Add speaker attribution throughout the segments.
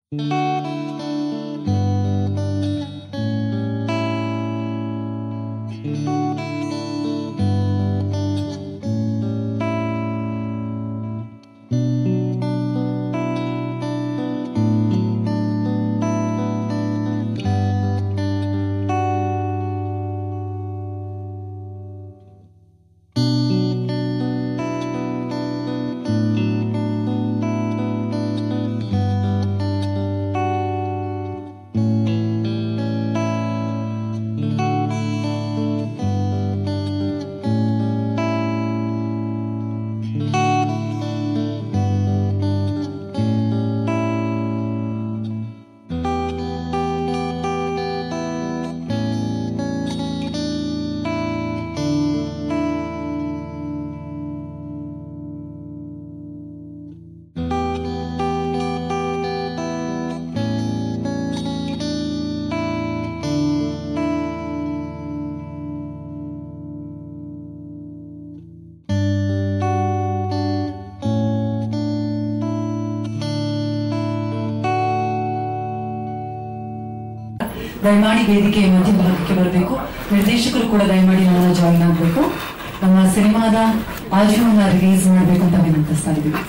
Speaker 1: ದಯಮಾಡಿ ವೇದಿಕೆಯ ಮಧ್ಯಭಾಗಕ್ಕೆ ಬರಬೇಕು ನಿರ್ದೇಶಕರು ಕೂಡ ದಯಮಾಡಿ ನನ್ನ ಜಾಯಿನ್ ಆಗಬೇಕು ನಮ್ಮ ಸಿನಿಮಾದ ಆಡಿಯೋನ ರಿಲೀಸ್ ಮಾಡಬೇಕು ಅಂತ ವಿನಂತಿಸ್ತಾ ಇದ್ದೀವಿ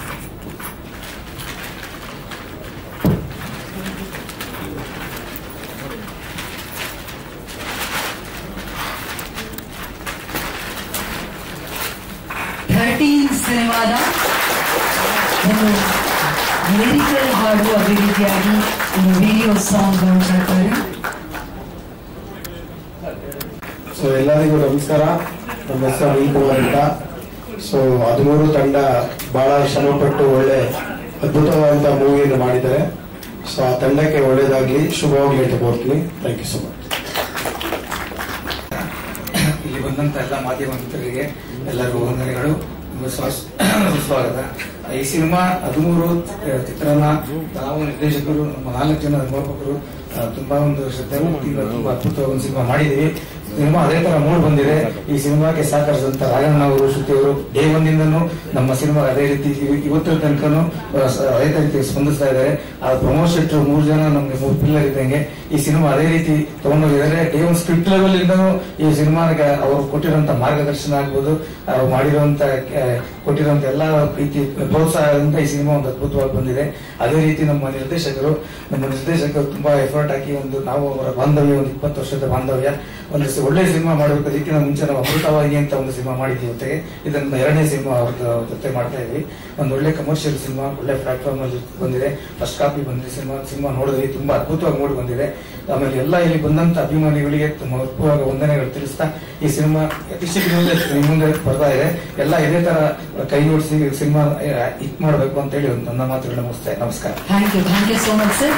Speaker 1: ಥರ್ಟೀನ್ ಸಿನಿಮಾದ ಒಂದು ಲಿರಿಕಲ್ ಹಾಡು ಅದೇ ರೀತಿಯಾಗಿ ಒಂದು ವಿಡಿಯೋ ಸಾಂಗ್ ಲಾಂಚ್ ಆಗ್ತಾರೆ
Speaker 2: ಸೊ ಎಲ್ಲರಿಗೂ ನಮಸ್ಕಾರ ನಮ್ಮ ಹೆಸರು ಅನಿಲ್ ಕುಮಾರ್ ಅಂತ ಸೊ ಹದಿಮೂರು ತಂಡ ಬಹಳ ಶ್ರಮಪಟ್ಟು ಒಳ್ಳೆ ಅದ್ಭುತವಾದಂತ ಮೂವಿಯನ್ನು ಮಾಡಿದ್ದಾರೆ ಸೊ ಆ ತಂಡಕ್ಕೆ ಒಳ್ಳೇದಾಗ್ಲಿ ಶುಭವಾಗ್ಲಿ ಅಂತ ಕೋರ್ತೀನಿ ಥ್ಯಾಂಕ್ ಯು ಸೊ ಮಚ್
Speaker 3: ಇಲ್ಲಿ ಬಂದಂತ ಎಲ್ಲ ಮಾಧ್ಯಮ ಮಿತ್ರರಿಗೆ ಎಲ್ಲರಿಗೂ ವಂದನೆಗಳು ತುಂಬ ಸ್ವ- ಸ್ವಾಗತ ಈ ಸಿನಿಮಾ ಹದಿಮೂರು ಚಿತ್ರನ ನಾವು ನಿರ್ದೇಶಕರು ನಮ್ಮ ನಾಲ್ಕು ಜನ ನಿರ್ಮಾಪಕರು ಆ, ತುಂಬಾ ಒಂದು ಶ್ರದ್ಧೆ ಭಕ್ತಿಯಿಂದ ತುಂಬಾ ಅದ್ಭುತವಾದ ಒಂದು ಸಿನಿಮಾ ಮಾಡಿದೀವಿ ಸಿನಿಮಾ ಅದೇ ತರ ಮೂಡ್ ಬಂದಿದೆ ಈ ಸಿನಿಮಾಕ್ಕೆ ಸಹಕರಿಸಿದಂತ ರಾಘಣ್ಣ ಅವರು ಶ್ರುತಿ ಅವರು ಡೇ ಒಂದಿಂದನೂ ನಮ್ಮ ಸಿನಿಮಾ ಅದೇ ರೀತಿ ಇವ- ಇವತ್ತಿನ ತನಕನೂ ಆ, ಸ- ಅದೇ ರೀತಿ ಸ್ಪಂದಿಸ್ತಾ ಇದ್ದಾರೆ ಆ ಪ್ರಮೋದ್ ಶೆಟ್ರು ಮೂರು ಜನ ನಮ್ಗೆ ಮೂರು ಪಿಲ್ಲರ್ ಇದ್ದಂಗೆ ಈ ಸಿನಿಮಾ ಅದೇ ರೀತಿ ತಗೊಂಡೋಗಿದ್ದಾರೆ ಡೇ ಒಂದು ಸ್ಕ್ರಿಪ್ಟ್ ಲೆವೆಲ್ ಇಂದನೂ ಈ ಸಿನಿಮಾಗೆ ಅವರು ಕೊಟ್ಟಿರುವಂತ ಮಾರ್ಗದರ್ಶನ ಆಗ್ಬೋದು ಅವ್ರು ಮಾಡಿರುವಂತ ಆ, ಕೊಟ್ಟಿರುವಂತ ಎಲ್ಲ ಪ್ರೀತಿ ಪ್ರೋತ್ಸಾಹದಿಂದ ಈ ಸಿನಿಮಾ ಒಂದು ಅದ್ಭುತವಾಗಿ ಬಂದಿದೆ ಅದೇ ರೀತಿ ನಮ್ಮ ನಿರ್ದೇಶಕರು ನಮ್ಮ ನಿರ್ದೇಶಕರು ತುಂಬಾ ಎಫರ್ಟ್ ಹಾಕಿ ಒಂದು ನಾವು ಅವರ ಬಾಂಧವ್ಯ ಒಂದು ಇಪ್ಪತ್ತು ವರ್ಷದ ಬಾಂಧವ್ಯ ಒಂದು ಸಿ- ಒಳ್ಳೆ ಸಿನಿಮಾ ಮಾಡಬೇಕು ಅದಕ್ಕಿಂತ ಮುಂಚೆ ನಾವು ಅಮೃತವಾಗಿ ಅಂತ ಒಂದು ಸಿನಿಮಾ ಮಾಡಿದ್ವಿ ಜೊತೆಗೆ ಇದನ್ನ ಎರಡನೇ ಸಿನಿಮಾ ಅವ್ರ ಜೊತೆ ಮಾಡ್ತಾ ಇದ್ವಿ ಒಂದು ಒಳ್ಳೆ ಕಮರ್ಷಿಯಲ್ ಸಿನಿಮಾ ಒಳ್ಳೆ ಪ್ಲಾಟ್ಫಾರ್ಮ್ ಅಲ್ಲಿ ಬಂದಿದೆ ಫಸ್ಟ್ ಕಾಪಿ ಬಂದಿದೆ ಸಿನಿಮಾ ಸಿನಿಮಾ ನೋಡಿದ್ವಿ ತುಂಬಾ ಅದ್ಭುತವಾಗಿ ಮೂಡಿ ಬಂದಿದೆ ಆಮೇಲೆ ಎಲ್ಲ ಇಲ್ಲಿ ಬಂದಂತ ಅಭಿಮಾನಿಗಳಿಗೆ ತುಂಬ ಅದ್ಭುತವಾಗಿ ವಂದನೆಗಳು ತಿಳಿಸ್ತಾ ಈ ಸಿನಿಮಾ ಯಥೇಚ್ಛ ಮುಂದೆ ನಿಮ್ಮ ಮುಂದೆ ಬರ್ತಾ ಇದೆ ಎಲ್ಲ ಇದೇ ತರ ಕೈ ಜೋಡಿಸಿ ಸಿನಿಮಾ ಹಿಟ್ ಮಾಡಬೇಕು ಅಂತ ಹೇಳಿ ಒಂದು ನನ್ನ ಮಾತುಗಳನ್ನ ಮುಗಿಸ್ತೇನೆ ನಮಸ್ಕಾರ
Speaker 1: thank you thank you so much sir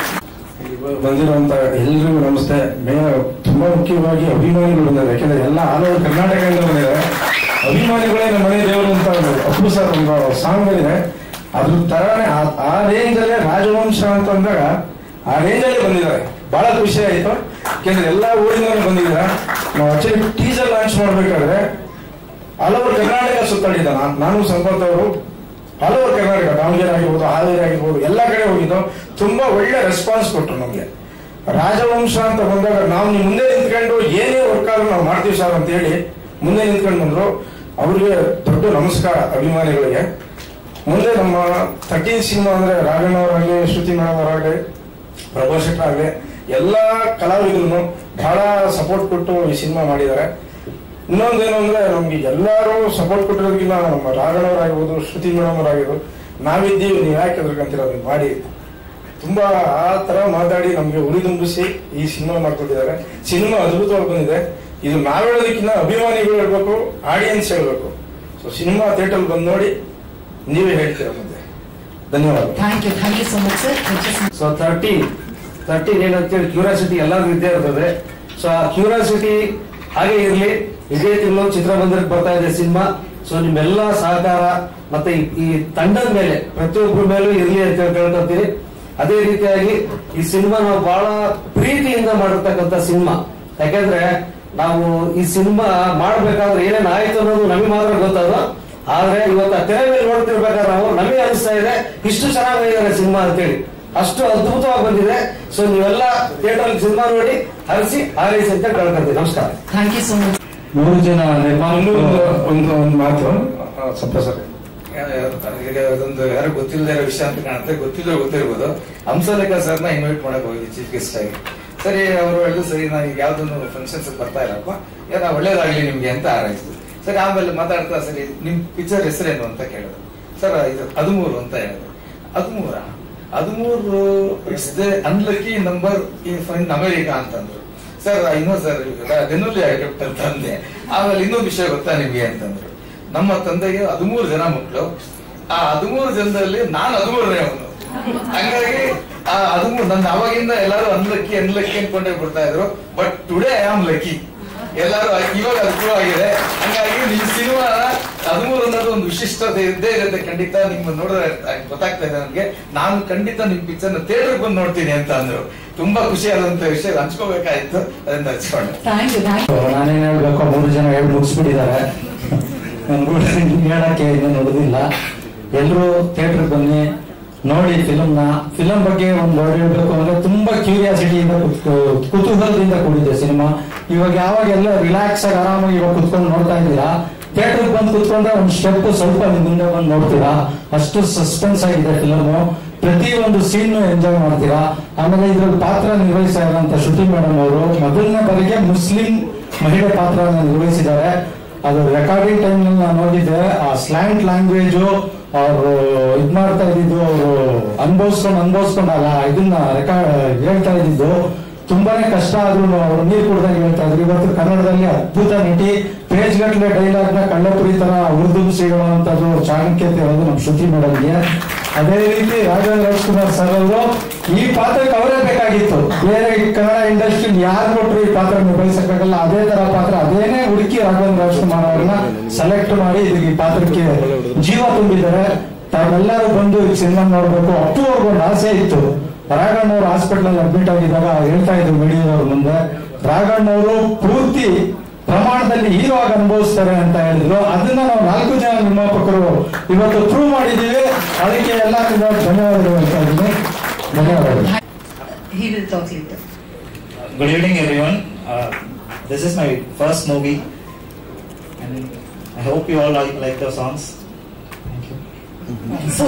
Speaker 2: ಬಂದಿರುವಂತ ಎಲ್ರಿಗೂ ನಮಸ್ತೆ ಮೇ ತುಂಬಾ ಮುಖ್ಯವಾಗಿ ಅಭಿಮಾನಿಗಳು ಬಂದಿದ್ದಾರೆ ಯಾಕಂದ್ರೆ ಎಲ್ಲ ಆಲ್ ಓವರ್ ಕರ್ನಾಟಕದಿಂದ ಬಂದಿದ್ದಾರೆ ಅಭಿಮಾನಿಗಳೇ ನಮ್ಮ ಮನೆ ದೇವರು ಅಂತ ಅಪ್ಪು ಸರ್ ಒಂದು ಸಾಂಗ್ ಇದೆ ಅದ್ರ ತರಾನೇ ಆ- ಆ ರೇಂಜ್ ಅಲ್ಲೇ ರಾಜವಂಶ ಅಂತ ಅಂದಾಗ ಆ ರೇಂಜ್ ಅಲ್ಲಿ ಬಂದಿದ್ದಾರೆ ಬಹಳ ಖುಷಿ ಆಯ್ತು ಯಾಕಂದ್ರೆ ಎಲ್ಲಾ ಊರಿಂದ ಬಂದಿದ್ದಾರೆ ನಾವು ಆಕ್ಚುಲಿ ಟೀಸರ್ ಲಾಂಚ್ ಮಾಡ್ಬೇಕಾದ್ರೆ ಆಲ್ ಓವರ್ ಕರ್ನಾಟಕ ಸುತ್ತಾಡಿದ್ದ ನಾನು ನಾನು ಸಂಪತ್ ಅವರು ಆಲ್ ಓವರ್ ಕರ್ನಾಟಕ ದಾವಣಗೆರೆ ಆಗಿರ್ಬೋದು ಹಾವೇರಿ ಆಗಿರ್ಬೋದು ಎಲ್ಲ ಕಡೆ ಹೋಗಿದ್ದು ತುಂಬಾ ಒಳ್ಳೆ ರೆಸ್ಪಾನ್ಸ್ ಕೊಟ್ಟರು ನಮಗೆ ರಾಜವಂಶ ಅಂತ ಬಂದಾಗ ನಾವು ನಿಮ್ ಮುಂದೆ ನಿಂತ್ಕೊಂಡು ಏನೇ ವರ್ಕ್ ಆದ್ರೂ ನಾವು ಮಾಡ್ತೀವಿ ಸರ್ ಅಂತ ಹೇಳಿ ಮುಂದೆ ನಿಂತ್ಕೊಂಡು ಬಂದ್ರು ಅವ್ರಿಗೆ ದೊಡ್ಡ ನಮಸ್ಕಾರ ಅಭಿಮಾನಿಗಳಿಗೆ ಮುಂದೆ ನಮ್ಮ ಥರ್ಟೀನ್ ಸಿನಿಮಾ ಅಂದ್ರೆ ರಾಘಣ್ಣ ಅವರಾಗಲಿ ಶ್ರುತಿ ಮೇಡಮ್ ಅವರಾಗಲಿ ಪ್ರಭಾ ಶೆಟ್ಟರ್ ಆಗಲಿ ಎಲ್ಲ ಕಲಾವಿದ್ರು ಬಹಳ ಸಪೋರ್ಟ್ ಕೊಟ್ಟು ಈ ಸಿನಿಮಾ ಮಾಡಿದ್ದಾರೆ ಇನ್ನೊಂದೇನು ಅಂದ್ರೆ ನಮ್ಗೆ ಎಲ್ಲರೂ ಸಪೋರ್ಟ್ ಕೊಟ್ಟಿರೋದಕ್ಕಿಂತ ನಮ್ಮ ರಾಘಣ್ಣವರಾಗಿರ್ಬೋದು ಶ್ರುತಿ ಮೇಡಮ್ ಅವರಾಗಿರ್ಬೋದು ನಾವಿದ್ದೀವಿ ನೀವು ಯಾಕೆ ಎದ್ರಕಂತೀರ ಅದನ್ನ ಮಾಡಿ ತುಂಬಾ ಆ ತರ ಮಾತಾಡಿ ನಮ್ಗೆ ಉರಿದುಂಬಿಸಿ ಈ ಸಿನಿಮಾ ಮಾಡ್ಕೊಟ್ಟಿದ್ದಾರೆ ಸಿನಿಮಾ ಅದ್ಭುತವಾಗಿ ಬಂದಿದೆ ಇದು ನಾವ್ ಹೇಳೋದಕ್ಕಿಂತ ಅಭಿಮಾನಿಗಳು ಹೇಳ್ಬೇಕು ಆಡಿಯನ್ಸ್ ಹೇಳ್ಬೇಕು ಸೊ ಸಿನಿಮಾ ಥಿಯೇಟರ್ ಬಂದು ನೋಡಿ ನೀವೇ ಹೇಳ್ತೀರ ಮತ್ತೆ ಧನ್ಯವಾದ
Speaker 1: thank you thank you so much sir
Speaker 4: so thirteen thirteen ಏನಂತೇಳಿ ಕ್ಯೂರಿಯಾಸಿಟಿ ಎಲ್ಲರಿಗೂ ಇದ್ದೇ ಇರ್ತದೆ ಸೊ ಆ ಕ್ಯೂರಿಯಾಸಿಟಿ ಹಾಗೆ ಇರಲಿ ಇದೇ ತಿಂಗಳು ಚಿತ್ರಮಂದಿರಕ್ಕೆ ಬರ್ತಾ ಇದೆ ಸಿನಿಮಾ ಸೊ ನಿಮ್ಮೆಲ್ಲ ಸಹಕಾರ ಮತ್ತೆ ಈ- ಈ ತಂಡದ ಮೇಲೆ ಪ್ರತಿಯೊಬ್ಬರ ಮೇಲೂ ಇರಲಿ ಅಂತ ಹೇಳಿ ಕೇಳ್ಕೊತೀನಿ ಅದೇ ರೀತಿಯಾಗಿ ಈ ಸಿನಿಮಾ ನಾವು ಬಹಳ ಪ್ರೀತಿಯಿಂದ ಮಾಡಿರ್ತಕ್ಕಂಥ ಸಿನಿಮಾ ಯಾಕಂದ್ರೆ ನಾವು ಈ ಸಿನಿಮಾ ಮಾಡ್ಬೇಕಾದ್ರೆ ಏನೇನ್ ಆಯ್ತು ಅನ್ನೋದು ನಮಗೆ ಮಾತ್ರ ಗೊತ್ತದು ಆದ್ರೆ ಇವತ್ತು ಆ ತೆರೆ ಮೇಲೆ ನೋಡ್ತಿರ್ಬೇಕಾದ್ರೆ ನಾವು ನಮಗೆ ಅನಿಸ್ತಾ ಇದೆ ಇಷ್ಟು ಚೆನ್ನಾಗಿದ್ದಾರೆ ಸಿನಿಮಾ ಅಂತೇಳಿ ಅಷ್ಟು ಅದ್ಭುತವಾಗಿ ಬಂದಿದೆ ಸೊ ನೀವೆಲ್ಲ ಥಿಯೇಟರ್ ಸಿನಿಮಾ ನೋಡಿ ಹರಿಸಿ ಹಾರೈಸಿ ಅಂತ ಕೇಳ್ಕೊಂತೀವಿ ನಮಸ್ಕಾರ
Speaker 1: ಥ್ಯಾಂಕ್ ಯು ಸೋ ಮಚ್
Speaker 2: ಮೂರು ಜನ ನಿರ್ಮಾಣಗಳು ಒಂದು ಒಂದು ಮಾತು ಆ, ಸ್ವಲ್ಪ ಸರ್
Speaker 3: ಈಗ ಅದೊಂದು ಯಾರು ಗೊತ್ತಿಲ್ಲದೆ ಇರೋ ವಿಷಯ ಅಂತ ಕಾಣುತ್ತೆ ಗೊತ್ತಿಲ್ಲ ಗೊತ್ತಿರ್ಬೋದು ಹಂಸಲೇಖ ಸರ್ನ ಇನ್ವೈಟ್ ಮಾಡಕ್ ಹೋಗಿದ್ವಿ ಚೀಫ್ ಗೆಸ್ಟ್ ಆಗಿ ಸರಿ ಅವರು ಹೇಳಿದ್ರು ಸರಿ ನಾನು ಈಗ ಯಾವ್ದೊಂದು ಫಂಕ್ಷನ್ಸ್ ಬರ್ತಾ ಇರಪ್ಪ ಏನೋ ಒಳ್ಳೇದಾಗ್ಲಿ ನಿಮ್ಗೆ ಅಂತ ಹಾರೈಸಿದ್ರು ಸರಿ ಆಮೇಲೆ ಮಾತಾಡ್ತಾ ಸರಿ ನಿಮ್ ಪಿಕ್ಚರ್ ಹೆಸರೇನು ಅಂತ ಕೇಳಿದ್ರು ಸರ್ ಇದು ಹದಿಮೂರು ಅಂತ ಹೇಳಿದ್ರು ಹದಿಮೂರ ಹದಿಮೂರು it's the unlucky number in America ಅಂತಂದ್ರು ಸರ್ ಇನ್ನೂ ಸರ್ ಡೆನ್ನುಲಿ ಆಗಿಬಿಟ್ಟು ಅಂತ ಅಂದೆ ಆಮೇಲೆ ಇನ್ನೊಂದು ವಿಷಯ ಗೊತ್ತಾ ನಿಮ್ಗೆ ಅಂತಂದ್ರು ನಮ್ಮ ತಂದೆಗೆ ಹದಿಮೂರು ಜನ ಮಕ್ಕಳು ಆ ಹದಿಮೂರು ಜನದಲ್ಲಿ ನಾನು ಹದಿಮೂರನೇ ಅವನು ಹಂಗಾಗಿ ಆ ಹದಿಮೂರು ನನ್ನ ಅವಾಗಿಂದ ಎಲ್ಲರೂ ಅನ್ಲಕ್ಕಿ ಅನ್ಲಕ್ಕಿ ಅನ್ಕೊಂಡೇ ಬಿಡ್ತಾ ಇದ್ರು but today I am lucky ಎಲ್ಲರೂ ಇವಾಗ ಅದು ಪ್ರೂವ್ ಆಗಿದೆ ಹಂಗಾಗಿ ನಿಮ್ ಸಿನಿಮಾ ಹದಿಮೂರು ಅನ್ನೋದು ಒಂದು ವಿಶಿಷ್ಟತೆ ಇದ್ದೇ ಇರುತ್ತೆ ಖಂಡಿತ ನಿಮ್ಮ ನೋಡಿದ್ರೆ ಗೊತ್ತಾಗ್ತಾ ಇದೆ ನನಗೆ ನಾನು ಖಂಡಿತ ನಿಮ್ ಪಿಕ್ಚರ್ ಥಿಯೇಟರ್ ಬಂದು ನೋಡ್ತೀನಿ ಅಂತ ಅಂದ್ರು ತುಂಬಾ ಖುಷಿಯಾದಂತ ವಿಷಯ ಹಂಚ್ಕೋಬೇಕಾಯ್ತು ಅದನ್ನ ಹಂಚ್ಕೊಂಡೆ
Speaker 1: ಥ್ಯಾಂಕ್ ಯು ಥ್ಯಾಂಕ್ ಯು
Speaker 5: ನಾನೇನ್ ಹೇಳ್ಬೇಕು ಮೂರು ಜನ ಹೇಳಿ ಮುಗಿಸ್ಬಿಟ್ಟಿದ್ದಾರೆ ನನ್ಗೂ ಹೇಳಕ್ಕೆ ಇನ್ನೇನು ಉಳಿದಿಲ್ಲ ಎಲ್ಲರೂ ಥಿಯೇಟರ್ ಬನ್ನಿ ನೋಡಿ ಫಿಲಮ್ನ ಫಿಲಂ ಬಗ್ಗೆ ಒಂದು ವರ್ಡ್ ಹೇಳ್ಬೇಕು ಅಂದ್ರೆ ತುಂಬಾ ಕ್ಯೂರಿಯಾಸಿಟಿಯಿಂದ ಕುತೂಹಲದಿಂದ ಕೂಡಿದೆ ಸಿನಿಮಾ ಇವಾಗ ಯಾವಾಗ ಎಲ್ಲ ರಿಲ್ಯಾಕ್ಸ್ ಆಗಿ ಆರಾಮಾಗಿ ಇವಾಗ ಕುತ್ಕೊಂಡು ನೋಡ್ತಾ ಇದ್ದೀರಾ ಥಿಯೇಟರ್ ಬಂದು ಕುತ್ಕೊಂಡ್ರೆ ಒಂದು ಸ್ಟೆಪ್ ಸ್ವಲ್ಪ ನಿಮ್ ಮುಂದೆ ಬಂದು ನೋಡ್ತೀರಾ ಅಷ್ಟು ಸಸ್ಪೆನ್ಸ್ ಆಗಿದೆ ಫಿಲಮು ಪ್ರತಿ ಒಂದು ಸೀನ್ ಎಂಜಾಯ್ ಮಾಡ್ತೀರಾ ಆಮೇಲೆ ಇದ್ರಲ್ಲಿ ಪಾತ್ರ ನಿರ್ವಹಿಸ್ತಾ ಇರುವಂತ ಶ್ರುತಿ ಮೇಡಮ್ ಅವರು ಮೊದಲನೇ ಬಾರಿಗೆ ಮುಸ್ಲಿಂ ಮಹಿಳೆ ಪಾತ್ರನ ನಿರ್ವಹಿಸಿದ್ದಾರೆ ಅದು ರೆಕಾರ್ಡಿಂಗ್ ಟೈಮ್ ನಲ್ಲಿ ನಾನು ನೋಡಿದ್ದೆ ಆ ಸ್ಲ್ಯಾಂಟ್ ಲ್ಯಾಂಗ್ವೇಜು ಅವರು ಇದ್ ಮಾಡ್ತಾ ಇದ್ದಿದ್ದು ಅವರು ಅನ್ಭವಿಸ್ಕೊಂಡು ಅನ್ಭವಿಸ್ಕೊಂಡಲ್ಲ ಇದನ್ನ ರೆಕಾರ್ಡ್ ಹೇಳ್ತಾ ಇದ್ದಿದ್ದು ತುಂಬಾನೇ ಕಷ್ಟ ಆದ್ರೂ ಅವ್ರು ನೀರು ಕುಡ್ದಂಗೆ ಹೇಳ್ತಾ ಇದ್ರು ಇವತ್ತು ಕನ್ನಡದಲ್ಲಿ ಅದ್ಭುತ ನಟಿ ಪೇಜ್ ಗಟ್ಟಲೆ ಡೈಲಾಗ್ ನ ಕಳ್ಳಪುರಿ ತರ ಉರ್ದುಂಬಿಸಿ ಹೇಳುವಂತದ್ದು ಚಾಣಕ್ಯತೆ ಇರೋದು ನಮ್ಮ ಶ್ರುತಿ ಮೇಡಮ್ಗೆ ಅದೇ ರೀತಿ ರಾಘವೇಂದ್ರ ರಾಜ್ಕುಮಾರ್ ಸರ್ ಅವರು ಈ ಪಾತ್ರಕ್ಕೆ ಅವರೇ ಬೇಕಾಗಿತ್ತು ಬೇರೆ ಈ ಕನ್ನಡ ಇಂಡಸ್ಟ್ರಿ ಯಾರು ಕೊಟ್ಟರು ಈ ಪಾತ್ರ ನಿಭಾಯಿಸಕ್ಕಾಗಲ್ಲ ಅದೇ ತರ ಪಾತ್ರ ಅದೇನೇ ಹುಡುಕಿ ರಾಘವೇಂದ್ರ ರಾಜ್ಕುಮಾರ್ ಅವ್ರನ್ನ ಸೆಲೆಕ್ಟ್ ಮಾಡಿ ಇದಕ್ಕೆ ಈ ಪಾತ್ರಕ್ಕೆ ಜೀವ ತುಂಬಿದ್ದಾರೆ ತಾವೆಲ್ಲರೂ ಬಂದು ಈ ಸಿನಿಮಾ ನೋಡ್ಬೇಕು ಅಪ್ಪು ಅವ್ರಿಗೊಂದು ಆಸೆ ಇತ್ತು ರಾಘಣ್ಣವ್ರು ಹಾಸ್ಪಿಟಲ್ ಅಲ್ಲಿ ಅಡ್ಮಿಟ್ ಆಗಿದ್ದಾಗ ಹೇಳ್ತಾ ಇದ್ರು ಮೀಡಿಯಾದವ್ರ ಮುಂದೆ ರಾಘಣ್ಣವರು ಪೂರ್ತಿ ಪ್ರಮಾಣದಲ್ಲಿ ಹೀರೋ ಆಗಿ ಅನುಭವಿಸ್ತಾರೆ ಅಂತ ಹೇಳಿದ್ರು ಅದನ್ನ ನಾವು ನಾಲ್ಕು ಜನ ನಿರ್ಮಾಪಕರು ಇವತ್ತು ಪ್ರೂವ್ ಮಾಡಿದೀವಿ ಅದಕ್ಕೆ ಎಲ್ಲ ಧನ್ಯವಾದಗಳು ಅಂತ ಇದ್ದೀನಿ ಧನ್ಯವಾದಗಳು
Speaker 1: He will talk later.
Speaker 6: Good evening, everyone. Uh, this is my first movie, and I hope you all like, like the songs. Thank you.
Speaker 1: So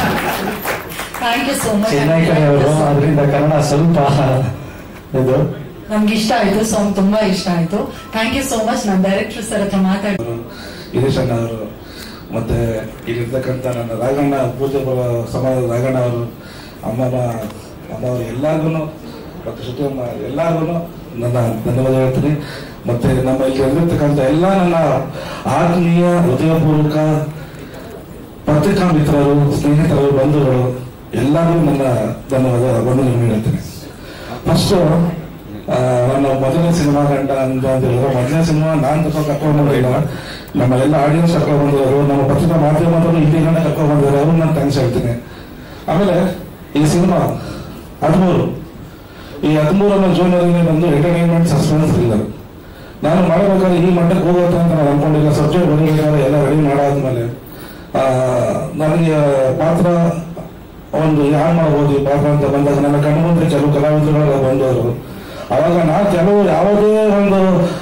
Speaker 1: thank you so much
Speaker 5: Chennai ಕಡೆಯವರು ಅದರಿಂದ ಕನ್ನಡ ಸ್ವಲ್ಪ ಇದು
Speaker 1: ನಮ್ಗೆ ಇಷ್ಟ ಆಯ್ತು ಸಾಂಗ್ ತುಂಬಾ ಇಷ್ಟ ಆಯ್ತು ಥ್ಯಾಂಕ್ ಯು ಸೋ ಮಚ್ ನಾನು ಡೈರೆಕ್ಟರ್ ಸರ್ ಹತ್ರ ಮಾತಾಡಿ
Speaker 2: ಗಿರೀಶ್ ಅಣ್ಣ ಅವರು ಮತ್ತೆ ಇಲ್ಲಿರ್ತಕ್ಕಂಥ ನನ್ನ ರಾಘಣ್ಣ ಪೂಜೆ ಬರುವ ಸಮಾಜದ ರಾಘಣ್ಣ ಅವರು ಅಮ್ಮನ ಅಮ್ಮ ಅವರು ಎಲ್ಲರಿಗೂ ಮತ್ತು ಶ್ರುತಿಯಮ್ಮ ಎಲ್ಲರಿಗೂ ನನ್ನ ಧನ್ಯವಾದ ಹೇಳ್ತೀನಿ ಮತ್ತೆ ನಮ್ಮ ಇಲ್ಲಿ ಇಲ್ಲಿರ್ತಕ್ಕಂಥ ಎಲ್ಲ ನನ್ನ ಆತ್ಮೀಯ ಹೃದಯಪೂರ್ವಕ ಪತ್ರಿಕಾ ಮಿತ್ರರು ಸ್ನೇಹಿತರು ಬಂಧುಗಳು ಎಲ್ಲರಿಗೂ ನನ್ನ ಧನ್ಯವಾದ ವಂದನೆಗಳನ್ನು ಹೇಳ್ತೀನಿ ಫಸ್ಟ್ ನನ್ನ ಮೊದಲನೇ ಸಿನಿಮಾ ಗಂಟ ಅಂತ ಅಂತ ಹೇಳಿದ್ರೆ ಮೊದಲನೇ ಸಿನಿಮಾ ನಾನ್ ತಪ್ಪ ಕರ್ಕೊಂಡು ಬಂದಿಲ್ಲ ನಮ್ಮ ಎಲ್ಲ ಆಡಿಯನ್ಸ್ ಕರ್ಕೊಂಡು ಬಂದಿರೋರು ನಮ್ಮ ಪತ್ರಿಕಾ ಮಾಧ್ಯಮದವರು ಇಲ್ಲಿ ಗಂಟೆ ಕರ್ಕೊಂಡು ಬಂದಿರೋ ಅವ್ರು ನಾನು ಥ್ಯಾಂಕ್ಸ್ ಹೇಳ್ತೀನಿ ಆಮೇಲೆ ಈ ಸಿನಿಮಾ ಹದಿಮೂರು ಈ ಹದಿಮೂರನೇ ಜೂನಲ್ಲಿ ಬಂದು ಎಂಟರ್ಟೈನ್ಮೆಂಟ್ ಸಸ್ಪೆನ್ಸ್ ಥ್ರಿಲ್ಲರ್ ನಾನು ಮಾಡಬೇಕಾದ್ರೆ ಈ ಮಟ್ಟಕ್ಕೆ ಹೋಗುತ್ತೆ ಅಂತ ನಾನು ಅನ್ಕೊಂಡಿಲ್ಲ ಸಬ್ಜೆಕ್ಟ್ ಬರೀಬೇಕಾದ್ರೆ ಎಲ್ಲ ರೆಡಿ ಮಾಡಾದ್ಮೇಲೆ ಆ, ನನಗೆ ಪಾತ್ರ ಒಂದು ಯಾರು ಮಾಡ್ಬೋದು ಈ ಪಾತ್ರ ಅಂತ ಬಂದಾಗ ನನ್ನ ಕಣ್ಣು ಮುಂದೆ ಕೆಲವು ಕಲಾವಿದರುಗಳೆಲ್ಲ ಬಂದವರು ಅವಾಗ ನಾ ಕೆಲವು ಯಾವುದೇ ಒಂದು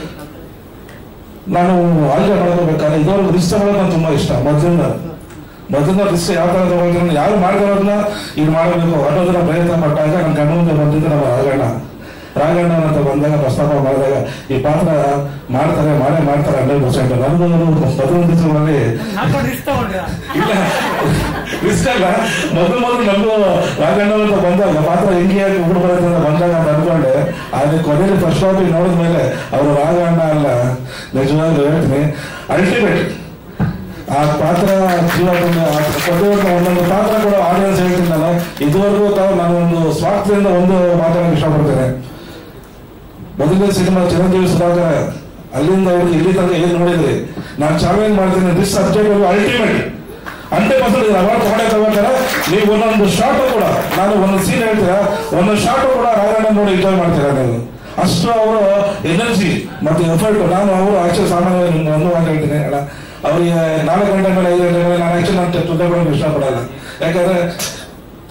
Speaker 2: ನಾನು ಆಯ್ಕೆ ಮಾಡ್ಕೋಬೇಕಾದ್ರೆ ಇದೊಂದು ರಿಸ್ಕ್ ತಗೊಳ್ಳೋದು ನಂಗೆ ತುಂಬಾ ಇಷ್ಟ ಮೊದಲಿಂದ ಮೊದಲಿನ ರಿಸ್ಕ್ ಯಾವ ತರ ತಗೊಳ್ತೀನಿ ಯಾರು ಮಾಡಿದವ್ರನ್ನ ಇದು ಮಾಡಬೇಕು ಅನ್ನೋದನ್ನ ಪ್ರಯತ್ನ ಪಟ್ಟಾಗ ನನ್ನ ಕಣ್ಣು ಮುಂದೆ ಬಂದಿದ್ದು ನಮ್ಮ ರಾಘಣ್ಣ ರಾಘಣ್ಣ ಅಂತ ಬಂದಾಗ ಪ್ರಸ್ತಾಪ ಮಾಡಿದಾಗ ಈ ಪಾತ್ರ ಮಾಡ್ತಾರೆ ಮಾಡೇ ಮಾಡ್ತಾರೆ ಹಂಡ್ರೆಡ್ ಪರ್ಸೆಂಟ್ ನನಗೂ ಮೊದಲ ದಿವಸಗಳಲ್ಲಿ ಇಲ್ಲ ರಿಸ್ಕ್ ಅಲ್ಲ ಮೊದಲು ಮೊದಲು ನಮಗೂ ರಾಘಣ್ಣ ಅಂತ ಬಂದಾಗ ಪಾತ್ರ ಹೆಂಗೆ ಆಗಿ ಹುಡುಗ ಬರುತ್ತೆ ಅಂತ ಬಂದಾಗ ಅಂತ ಅನ್ಕೊಂಡೆ ಆದ್ರೆ ಕೊನೆಯಲ್ಲಿ ಫಸ್ಟ್ ಕಾಪಿ ನೋಡಿದ ಮೇಲೆ ಅವರು ರಾಘಣ್ಣ ಅಲ್ಲ ನಿಜವಾಗ್ಲೂ ಹೇಳ್ತೀನಿ ಅಲ್ಟಿಮೇಟ್ ಆ ಪಾತ್ರ ಜೀವ ಬಂದು ಆ ಕೊಟ್ಟಿರುವಂತ ಒಂದೊಂದು ಪಾತ್ರ ಕೂಡ ಆಡಿಯನ್ಸ್ ಹೇಳ್ತೀನಿ ನಾನು ಇದುವರೆಗೂ ತಾವು ನಾನು ಒಂದು ಸ್ವಾರ್ಥದಿಂದ ಒಂದು ಮಾತಾಡಕ್ಕೆ ಇಷ್ಟಪಡ್ತೇನೆ ಮೊದಲನೇ ಸಿನಿಮಾ ಚಿರಂಜೀವಿ ಸುಧಾಕರ್ ಅಲ್ಲಿಂದ ಹಿಡಿದು ಇಲ್ಲಿ ತನಕ ಏನ್ ನೋಡಿದ್ರಿ ನಾನು ಚಾಲೆಂಜ್ ಮಾಡ್ತೀನಿ this subject ultimate hundred percent award ತಗೊಂಡೇ ತಗೋತಾರೆ ನೀವು ಒಂದೊಂದು ಶಾರ್ಟ್ ಕೂಡ ನಾನು ಒಂದೊಂದು ಸೀನ್ ಹೇಳ್ತೀರಾ ಒಂದೊಂದು ಶಾರ್ಟ್ ಕೂಡ ರಾಘಣ್ಣ ನೋಡಿ ಎಂಜಾಯ್ ಮಾಡ್ತೀರಾ ನೀವು ಅಷ್ಟು ಅವರು ಎನರ್ಜಿ ಮತ್ತೆ ಎಫರ್ಟ್ ನಾನು ಅವರು ಆಕ್ಚುಲಿ ಸಾಮಾನ್ಯವಾಗಿ ನಿಮ್ಗೆ ಒಂದು ಮಾತು ಹೇಳ್ತೀನಿ ಅಣ್ಣ ಅವರಿಗೆ ನಾಲ್ಕು ಗಂಟೆ ಮೇಲೆ ಐದು ಗಂಟೆ ಮೇಲೆ ನಾನು ಆಕ್ಚುಲಿ ನಾನು ತುದ್ದೆ ಇಷ್ಟಪಡಲ್ಲ ಯಾಕಂದ್ರೆ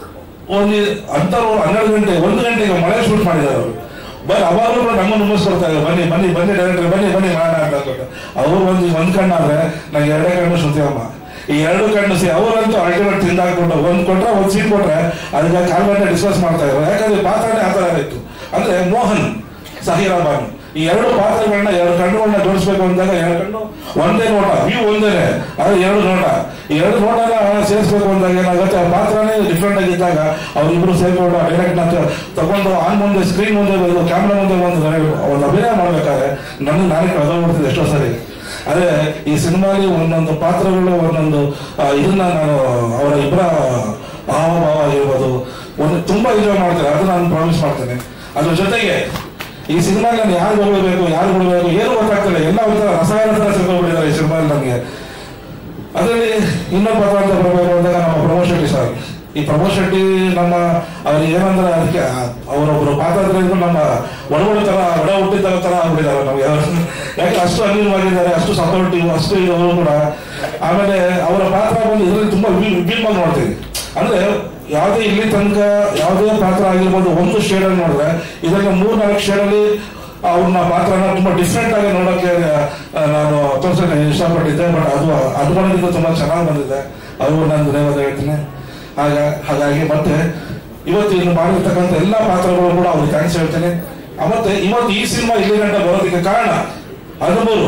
Speaker 2: ಒಂದು ಅಂತವ್ರು ಹನ್ನೆರಡು ಗಂಟೆ ಒಂದು ಗಂಟೆಗೆ ಮಳೆ ಶೂಟ್ ಮಾಡಿದ್ದಾರೆ ಅವರು ಬಟ್ ಅವಾಗಲೂ ಕೂಡ ನಮ್ಮನ್ನು ನುಗ್ಗಿಸ್ಕೊಡ್ತಾರೆ ಬನ್ನಿ ಬನ್ನಿ ಬನ್ನಿ ಡೈರೆಕ್ಟರ್ ಬನ್ನಿ ಬನ್ನಿ ಮಾಡೋಣ ಅಂತ ಅಂದ್ಬಿಟ್ಟು ಅವ್ರು ಒಂದು ಒಂದ್ ಕಣ್ಣಾದ್ರೆ ನಂಗೆ ಎರಡೇ ಕಣ್ಣು ಶ್ರುತಿಯಮ್ಮ ಈ ಎರಡು ಕಣ್ಣು ಸಿ ಅವರಂತೂ ಅಲ್ಟಿಮೇಟ್ ತಿಂದಾಕ್ಬಿಟ್ಟು ಒಂದ್ ಕೊಟ್ರೆ ಒಂದ್ ಸೀಟ್ ಕೊಟ್ರೆ ಅದಕ್ಕೆ ಕಾಲ್ ಗಂಟೆ ಡಿಸ್ಕಸ್ ಮಾಡ್ತಾ ಇದ್ರು ಯಾಕಂದ್ರೆ ಪಾತ್ರನೇ ಆ ತರ ಇತ್ತು ಅಂದ್ರೆ ಮೋಹನ್ ಸಹೀರಾ ಬಾನು ಈ ಎರಡು ಪಾತ್ರಗಳನ್ನ ಎರಡು ಕಣ್ಣುಗಳನ್ನ ಜೋಡಿಸ್ಬೇಕು ಅಂದಾಗ ಎರಡು ಕಣ್ಣು ಒಂದೇ ನೋಟ ವ್ಯೂ ಒಂದೇನೆ ಅದು ಎರಡು ನೋಟ ಈ ಎರಡು ನೋಟನ ಸೇರಿಸ್ಬೇಕು ಅಂದಾಗ ಏನಾಗುತ್ತೆ ಆ ಪಾತ್ರನೇ ಡಿಫ್ರೆಂಟ್ ಆಗಿದ್ದಾಗ ಅವ್ರಿಬ್ರು ಸೇರ್ಕೊಂಡು ಡೈರೆಕ್ಟ್ ನ ತಗೊಂಡು ಆನ್ ಮುಂದೆ ಸ್ಕ್ರೀನ್ ಮುಂದೆ ಬಂದು ಕ್ಯಾಮ್ರಾ ಮುಂದೆ ಬಂದು ನನಗೆ ಒಂದು ಅಭಿನಯ ಮಾಡ್ಬೇಕಾದ್ರೆ ನನ್ನ ನಾನೇ ಕಳೆದೋಗ್ಬಿಡ್ತಿದ್ದೆ ಎಷ್ಟೋ ಸರಿ ಆದ್ರೆ ಈ ಸಿನಿಮಾಲಿ ಒಂದೊಂದು ಪಾತ್ರಗಳು ಒಂದೊಂದು ಆ, ಇದನ್ನ ನಾನು ಅವರ ಇಬ್ಬರ ಹಾವಭಾವ ಆಗಿರ್ಬೋದು ಒಂದು ತುಂಬಾ ಎಂಜಾಯ್ ಮಾಡ್ತಾರೆ ಅದು ನಾನು ಪ್ರಾಮಿಸ್ ಮಾಡ್ತೇನೆ ಅದ್ರ ಜೊತೆಗೆ ಈ ಸಿನಿಮಾ ನಾನು ಯಾರು ಬರಬೇಕು ಯಾರು ಬಿಡಬೇಕು ಏನು ಗೊತ್ತಾಗ್ತಿಲ್ಲ ಎಲ್ಲ ಒಂಥರ ರಸಾಯನ ತರ ಸಿಕ್ಕೋಗ್ಬಿಟ್ಟಿದ್ದಾರೆ ಈ ಸಿನಿಮಾ ನನಗೆ ಅದರಲ್ಲಿ ಇನ್ನೊಬ್ಬ ಪಾತ್ರ ಅಂತ ಬರಬೇಕು ಅಂದಾಗ ನಮ್ಮ ಪ್ರಮೋದ್ ಶೆಟ್ಟಿ ಸರ್ ಈ ಪ್ರಮೋದ್ ಶೆಟ್ಟಿ ನಮ್ಮ ಅವ್ರಿಗೆ ಏನಂದ್ರೆ ಅದಕ್ಕೆ ಅವರೊಬ್ಬರು ಪಾತ್ರ ಇದ್ರು ನಮ್ಮ ಒಡಗೊಡ ತರ ಒಡ ಹುಟ್ಟಿದ ತರ ಆಗ್ಬಿಟ್ಟಿದ್ದಾರೆ ನಮ್ಗೆ ಯಾಕೆ ಅಷ್ಟು ಅನಿಲವಾಗಿದ್ದಾರೆ ಅಷ್ಟು ಸಪೋರ್ಟಿವ್ ಅಷ್ಟು ಇರೋರು ಕೂಡ ಆಮೇಲೆ ಅವರ ಪಾತ್ರ ಬಂದು ಇದರಲ್ಲಿ ತುಂಬಾ ವಿಭಿನ್ನವಾಗಿ ನೋಡ್ತೀವಿ ಅಂದ್ರೆ ಯಾವುದೇ ಇಲ್ಲಿ ತನಕ ಯಾವುದೇ ಪಾತ್ರ ಆಗಿರ್ಬೋದು ಒಂದು ಶೇಡ್ ಅಲ್ಲಿ ನೋಡಿದ್ರೆ ಇದರಲ್ಲಿ ಮೂರ್ ನಾಲ್ಕು ಶೇಡ್ ಅಲ್ಲಿ ಅವ್ರನ್ನ ಪಾತ್ರನ ತುಂಬಾ ಡಿಫ್ರೆಂಟ್ ಆಗಿ ನೋಡೋಕೆ ಆ, ನಾನು ತೋರ್ಸಕ್ಕೆ ಇಷ್ಟಪಟ್ಟಿದ್ದೆ ಬಟ್ ಅದು ಅದ್ಕೊಂಡಿದ್ದು ತುಂಬಾ ಚೆನ್ನಾಗಿ ಬಂದಿದೆ ಅದು ನಾನು ಧನ್ಯವಾದ ಹೇಳ್ತೀನಿ ಹಾಗ ಹಾಗಾಗಿ ಮತ್ತೆ ಇವತ್ತು ಇನ್ನು ಮಾಡಿರ್ತಕ್ಕಂಥ ಎಲ್ಲಾ ಪಾತ್ರಗಳು ಕೂಡ ಅವ್ರಿಗೆ ಥ್ಯಾಂಕ್ಸ್ ಹೇಳ್ತೀನಿ ಆ, ಮತ್ತೆ ಇವತ್ತು ಈ ಸಿನಿಮಾ ಇಲ್ಲಿ ಗಂಟ ಬರೋದಕ್ಕೆ ಕಾರಣ ಹದಿಮೂರು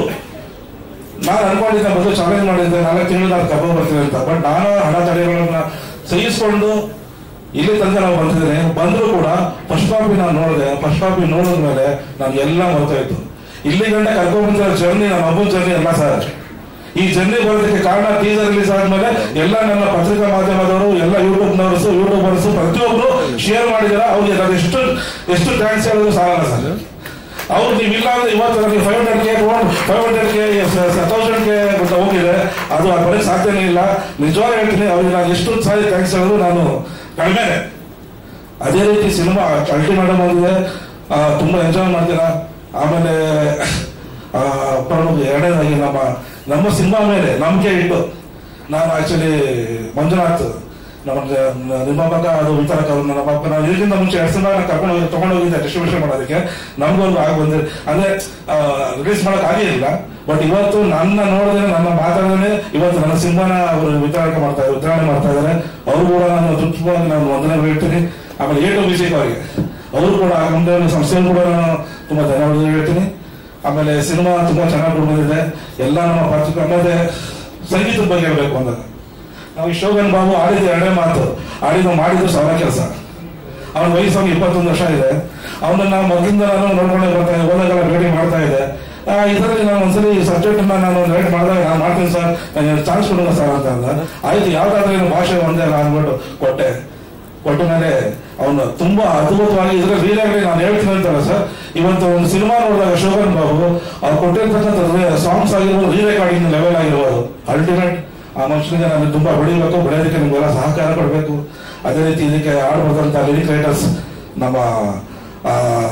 Speaker 2: ನಾನು ಅನ್ಕೊಂಡಿದ್ದೆ ಮೊದಲು ಚಾಲೆಂಜ್ ಮಾಡಿದ್ದೆ ನಾಲ್ಕು ತಿಂಗಳು ನಾನು ಕರ್ಕೊಂಡು ಬರ್ತೀನಿ ಅಂತ ಬಟ್ ನಾನು ಹಣ ತಡೆಗಳನ್ನ ಸಹಿಸ್ಕೊಂಡು ಇಲ್ಲಿ ತನಕ ನಾವು ಬಂದಿದ್ದೇನೆ ಬಂದ್ರು ಕೂಡ ಫಸ್ಟ್ ಕಾಪಿ ನಾನು ನೋಡಿದೆ ಫಸ್ಟ್ ಕಾಪಿ ನೋಡಿದ ಮೇಲೆ ನಾನು ಎಲ್ಲ ಮರ್ತೋಯ್ತು ಇಲ್ಲಿ ಗಂಟ ಕರ್ಕೊಂಡು ಬಂದಿರೋ ಜರ್ನಿ ನಮ್ಮ ಹಬ್ಬದ ಜರ್ನಿ ಎಲ್ಲ ಸರ್ ಈ ಜರ್ನಿ ಬರೋದಕ್ಕೆ ಕಾರಣ ಟೀಸರ್ ರಿಲೀಸ್ ಆದ್ಮೇಲೆ ಎಲ್ಲ ನನ್ನ ಪತ್ರಿಕಾ ಮಾಧ್ಯಮದವರು ಎಲ್ಲ ಯೂಟ್ಯೂಬ್ನವರ್ಸು ಯೂಟ್ಯೂಬರ್ಸ್ ಪ್ರತಿಯೊಬ್ರು ಶೇರ್ ಮಾಡಿದಾರ ಅವ್ರಿಗೆ ನಾನು ಎಷ್ಟು ಎಷ್ಟು ಥ್ಯಾಂಕ್ಸ್ ಹೇಳೋದು ಸಾಲಲ್ಲ ಸರ್ ಅವ್ರು ನೀವು ಇಲ್ಲ ಅಂದ್ರೆ ಇವತ್ತು ನನಗೆ five hundred K five hundred K thousand K ಅಂತ ಹೋಗಿದೆ ಅದು ಆ ಬರೀ ಸಾಧ್ಯನೇ ಇಲ್ಲ ನಿಜವಾಗ ಹೇಳ್ತೀನಿ ಅವ್ರಿಗೆ ನಾನು ಎಷ್ಟು ಸಾರಿ ಥ್ಯಾಂಕ್ಸ್ ಹೇಳೋದು ನಾನು ಕಡಿಮೆನೆ ಅದೇ ರೀತಿ ಸಿನಿಮಾ ಅಲ್ಟಿಮೇಟ್ ಬಂದಿದೆ ಆ, ತುಂಬಾ ಎಂಜಾಯ್ ಮಾಡ್ತೀರಾ ಆಮೇಲೆ ಆ, ಪ್ರಮುಖ ಎರಡನೇದಾಗಿ ನಮ್ಮ ನಮ್ಮ ಸಿನಿಮಾ ಮೇಲೆ ನಂಬಿಕೆ ಇಟ್ಟು ನಾನು ಆಕ್ಚುಲಿ ಮಂಜುನಾಥ್ ನಮ್ಮ ನಿರ್ಮಾಪಕ ಅದು ವಿತರಕ ಅವ್ರು ನಮ್ಮ ಅಪ್ಪ ನಾವು ಇದಕ್ಕಿಂತ ಮುಂಚೆ ಎರಡು ಸಿನಿಮಾ ಕರ್ಕೊಂಡು ಹೋಗಿ ತಗೊಂಡು ಹೋಗಿದ್ದೆ ಡಿಸ್ಟ್ರಿಬ್ಯೂಷನ್ ಮಾಡೋದಕ್ಕೆ ನಮ್ಗೊಂದು ಆಗಿ ಬಂದಿದೆ ಅಂದ್ರೆ ರಿಲೀಸ್ ಮಾಡಕ್ ಆಗಿರಲಿಲ್ಲ ಬಟ್ ಇವತ್ತು ನನ್ನ ನೋಡಿದ್ರೆ ನನ್ನ ಮಾತಾಡಿದ್ರೆ ಇವತ್ತು ನನ್ನ ಸಿನಿಮಾನ ಅವರು ವಿತರಣೆ ಮಾಡ್ತಾ ಇದ್ದಾರೆ ವಿತರಣೆ ಮಾಡ್ತಾ ಇದ್ದಾರೆ ಅವರು ಕೂಡ ನಾನು ತೃಪ್ತವಾಗಿ ನಾನು ವಂದನೆ ಹೇಳ್ತೀನಿ ಆಮೇಲೆ ಏಟು ಮ್ಯೂಸಿಕ್ ಅವರಿಗೆ ಅವರು ಕೂಡ ಆ ಮುಂದೆ ಸಂಸ್ಥೆಯಲ್ಲೂ ಕೂಡ ನಾನು ತುಂಬಾ ಧನ್ಯವಾದ ಹೇಳ್ತೀನಿ ಆಮೇಲೆ ಸಿನಿಮಾ ತುಂಬಾ ಚೆನ್ನಾಗಿ ಬಂದಿದೆ ಎಲ್ಲ ನಮ್ಮ ಪತ್ರಿಕೆ ಆಮೇಲೆ ಸಂಗೀತದ ಬಗ್ಗೆ ಹೇಳ್ಬೇಕು ಅಂದಾಗ ನಾವು ಈ ಶೋಭನ್ ಬಾಬು ಆಡಿದ ಎರಡೇ ಮಾತು ಆಡಿದ ಮಾಡಿದ್ದು ಸಾವಿರ ಕೆಲಸ ಅವನ ವಯಸ್ಸು ಅವ್ನಿಗೆ ಇಪ್ಪತ್ತೊಂದು ವರ್ಷ ಇದೆ ಅವನನ್ನ ಮೊದಲಿಂದ ನಾನು ನೋಡ್ಕೊಂಡೇ ಬರ್ತಾ ಇದ್ದೆ ಓದಾಗೆಲ್ಲ ಭೇಟಿ ಮಾಡ್ತಾ ಇದ್ದೆ ಆ, ಇದರಲ್ಲಿ ನಾನು ಒಂದ್ಸಲಿ ಸಬ್ಜೆಕ್ಟ್ ನಾನು ರೈಟ್ ಮಾಡಿದಾಗ ನಾನು ಮಾಡ್ತೀನಿ ಸರ್ ನನಗೆ ಚಾನ್ಸ್ ಕೊಡೋಣ ಸರ್ ಅಂತ ಅಂದ ಆಯ್ತು ಯಾವ್ದಾದ್ರು ಏನು ಭಾಷೆ ಒಂದೇ ಅಲ್ಲ ಅಂದ್ಬಿಟ್ಟು ಕೊಟ್ಟೆ ಕೊಟ್ಟ ಮೇಲೆ ಅವನು ತುಂಬಾ ಅದ್ಭುತವಾಗಿ ಇದ್ರ ರೀಲಾಗಿ ನಾನು ಹೇಳ್ತೀನಿ ಅಂತಲ್ಲ ಸರ್ ಇವತ್ತು ಒಂದು ಸಿನಿಮಾ ನೋಡಿದಾಗ ಶೋಭನ್ ಬಾಬು ಅವ್ರು ಕೊಟ್ಟಿರ್ತಕ್ಕಂಥ ಸಾಂಗ್ಸ್ ಆಗಿರ್ಬೋದು ರೀ ರೆಕಾರ್ಡಿಂಗ್ ಲೆವೆಲ್ ಆಗಿರ್ಬೋದು ಅಲ್ಟಿಮೇಟ್ ಆ ಮನುಷ್ಯನಿಗೆ ನಾನು ತುಂಬಾ ಬೆಳಿಬೇಕು ಬೆಳೆಯೋದಕ್ಕೆ ನಿಮ್ಗೆಲ್ಲ ಸಹಕಾರ ಕೊಡಬೇಕು ಅದೇ ರೀತಿ ಇದಕ್ಕೆ ಆಡ್ಬಾರ್ದಂತ ಲಿರಿಕ್ ರೈಟರ್ಸ್ ನಮ್ಮ ಆ,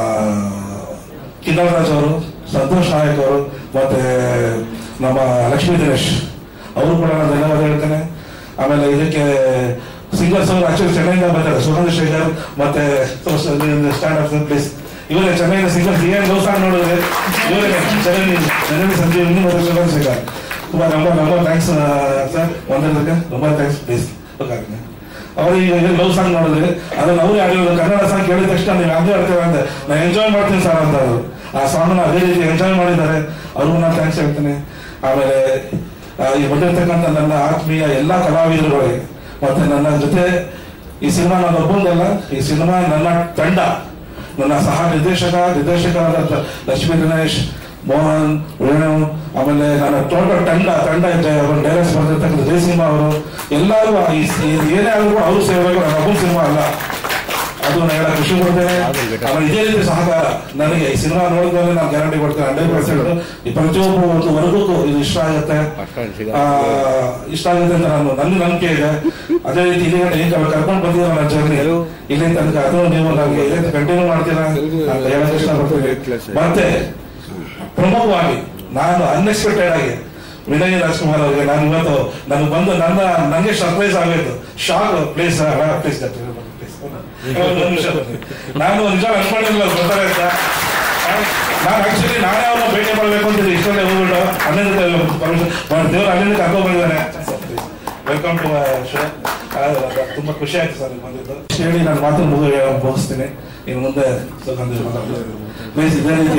Speaker 2: ಕಿನ್ನರ್ ರಾಜ್ ಅವರು ಸಂತೋಷ್ ನಾಯಕ್ ಅವರು ಮತ್ತೆ ನಮ್ಮ ಲಕ್ಷ್ಮೀ ದಿನೇಶ್ ಅವರು ಕೂಡ ನಾನು ಧನ್ಯವಾದ ಹೇಳ್ತೇನೆ ಆಮೇಲೆ ಇದಕ್ಕೆ ಸಿಂಗರ್ಸ್ ಅವರು ಆಕ್ಚುಲಿ ಚೆನ್ನೈಯಿಂದ ಬರ್ತಾರೆ ಸುಗಂಧ ಶೇಖರ್ ಮತ್ತೆ ಸ್ಟ್ಯಾಂಡ್ ಅಪ್ ಪ್ಲೀಸ್ ಇವರೇ ಚೆನ್ನೈನ ಸಿಂಗರ್ಸ್ ಏನ್ ದೋಸ್ತ ನೋಡಿದ್ರೆ ಇವರೇ ಚೆನ್ನೈ ಚೆನ್ನೈ ಸಂಜೀವಿನಿ ಮತ್ತೆ ಸುಗಂಧ ಶೇಖರ್ ತುಂಬಾ ரொம்ப ரொம்ப ಥ್ಯಾಂಕ್ಸ್ ಸರ್ ಒಂದಕ್ಕೆ ரொம்ப ಥ್ಯಾಂಕ್ಸ್ ಪ್ಲೀಸ್ ಅವ್ರಿಗೆ ಏನು ಲವ್ ಸಾಂಗ್ ನೋಡಿದ್ರೆ ಅದನ್ನ ಅವ್ರು ಆಡಿರೋದು ಕನ್ನಡ ಸಾಂಗ್ ಕೇಳಿದ ತಕ್ಷಣ ನೀವು ಹಂಗೆ ಆಡ್ತೀರ ಅಂತ ನಾನು ಎಂಜಾಯ್ ಮಾಡ್ತೀನಿ ಸರ್ ಅಂತ ಅವರು ಆ ಸಾಂಗ್ ಅದೇ ರೀತಿ ಎಂಜಾಯ್ ಮಾಡಿದ್ದಾರೆ ಅವ್ರಿಗೂ ನಾನು ಥ್ಯಾಂಕ್ಸ್ ಹೇಳ್ತೀನಿ ಆಮೇಲೆ ಆ, ಈ ಬಂದಿರ್ತಕ್ಕಂಥ ನನ್ನ ಆತ್ಮೀಯ ಎಲ್ಲಾ ಕಲಾವಿದರುಗಳಿಗೆ ಮತ್ತೆ ನನ್ನ ಜೊತೆ ಈ ಸಿನಿಮಾ ನನ್ನ ಒಬ್ಬಂದಲ್ಲ ಈ ಸಿನಿಮಾ ನನ್ನ ತಂಡ ನನ್ನ ಸಹ ನಿರ್ದೇಶಕ ನಿರ್ದೇಶಕರಾದ ಲಕ್ಷ್ಮೀ ಗಣೇಶ್ ಮೋಹನ್ ವೇಣು ಆಮೇಲೆ ನನ್ನ ಟೋಟಲ್ ತಂಡ ತಂಡ ಇದೆ ಅವರು ಡೈರೆಕ್ಟ್ ಬಂದಿರ್ತಕ್ಕಂಥ ಜಯಸಿಂಹ ಅವರು ಎಲ್ಲರೂ ಈ ಈ- ಏನೇ ಆದ್ರೂ ಕೂಡ ಅವರು ಸೇರಬೇಕು ನನ್ನ ಒಬ್ಬನ ಸಿನಿಮಾ ಅಲ್ಲ ಅದು ನಾನು ಹೇಳಕ್ ಖುಷಿ ಪಡ್ತೇನೆ ಆಮೇಲೆ ಇದೇ ರೀತಿ ಸಹಕಾರ ನನಗೆ ಈ ಸಿನಿಮಾ ನೋಡಿದ್ಮೇಲೆ ನಾನು ಗ್ಯಾರಂಟಿ ಕೊಡ್ತೇನೆ ಹಂಡ್ರೆಡ್ ಪರ್ಸೆಂಟ್ ಈ ಪ್ರತಿಯೊಬ್ಬ ಒಂದು ವರ್ಗಕ್ಕೂ ಇದು ಇಷ್ಟ ಆಗುತ್ತೆ ಆ, ಇಷ್ಟ ಆಗುತ್ತೆ ಅಂತ ನಾನು ನನ್ನ ನಂಬಿಕೆ ಇದೆ ಅದೇ ರೀತಿ ಇಲ್ಲಿ ಗಂಟೆ ಈಗ ಕರ್ಕೊಂಡು ಬಂದಿರೋ ನನ್ನ ಜರ್ನಿ ಇಲ್ಲಿ ತನಕ ಅದು ನೀವು ನನಗೆ ಇದೇ ಕಂಟಿನ್ಯೂ ಮಾಡ್ತೀರಾ ಅಂತ ಹೇಳಕ್ ಇಷ್ಟಪಡ್ತೀನಿ ಮತ್ತೆ ಪ್ರಮುಖವಾಗಿ ನಾನು ಅನ್ಎಕ್ಸ್ಪೆಕ್ಟೆಡ್ ಆಗಿ ವಿನಯ್ ರಾಜ್ಕುಮಾರ್ ಅವರಿಗೆ ನಾನು ಇವತ್ತು ನನಗೆ ಬಂದು ನನ್ನ ನನಗೆ ಸರ್ಪ್ರೈಸ್ ಆಗೋಯ್ತು ಶಾಕ್ ಪ್ಲೇಸ್ ಪ್ಲೇಸ್ ಪ್ಲೇಸ್
Speaker 7: ಒಂದು ನಿಮಿಷ ನಾನು ನಿಜ ಅನ್ಕೊಂಡಿಲ್ಲ ಬರ್ತಾರೆ ಅಂತ ನಾನು ಆಕ್ಚುಲಿ ನಾನೇ ಅವ್ರನ್ನ ಭೇಟಿ ಮಾಡಬೇಕು ಅಂತಿದ್ದೆ ಇಷ್ಟೊಂದೇ ಹೋಗ್ಬಿಟ್ಟು ಹನ್ನೊಂದು ಪರ್ಮಿಷನ್ ದೇವ್ರು ಅಲ್ಲಿಂದ ಕರ್ಕೊಂಡು ಬಂದಿದ್ದಾನೆ ವೆಲ್ಕಮ್ ಟು ಶೋ ತುಂಬಾ ಖುಷಿ ಆಯ್ತು ಸರ್ ನೀವು ಬಂದಿದ್ದು ಇಷ್ಟು ಹೇಳಿ ನಾನು ಮಾತು ಮುಗಿ ಮುಗಿಸ್ತೀನಿ ಇನ್ನು ಮುಂದೆ ಸುಗಂಧ ಮಾತಾಡ್ತೀನಿ ಪ್ಲೀಸ್ ಇದೇ ರೀತಿ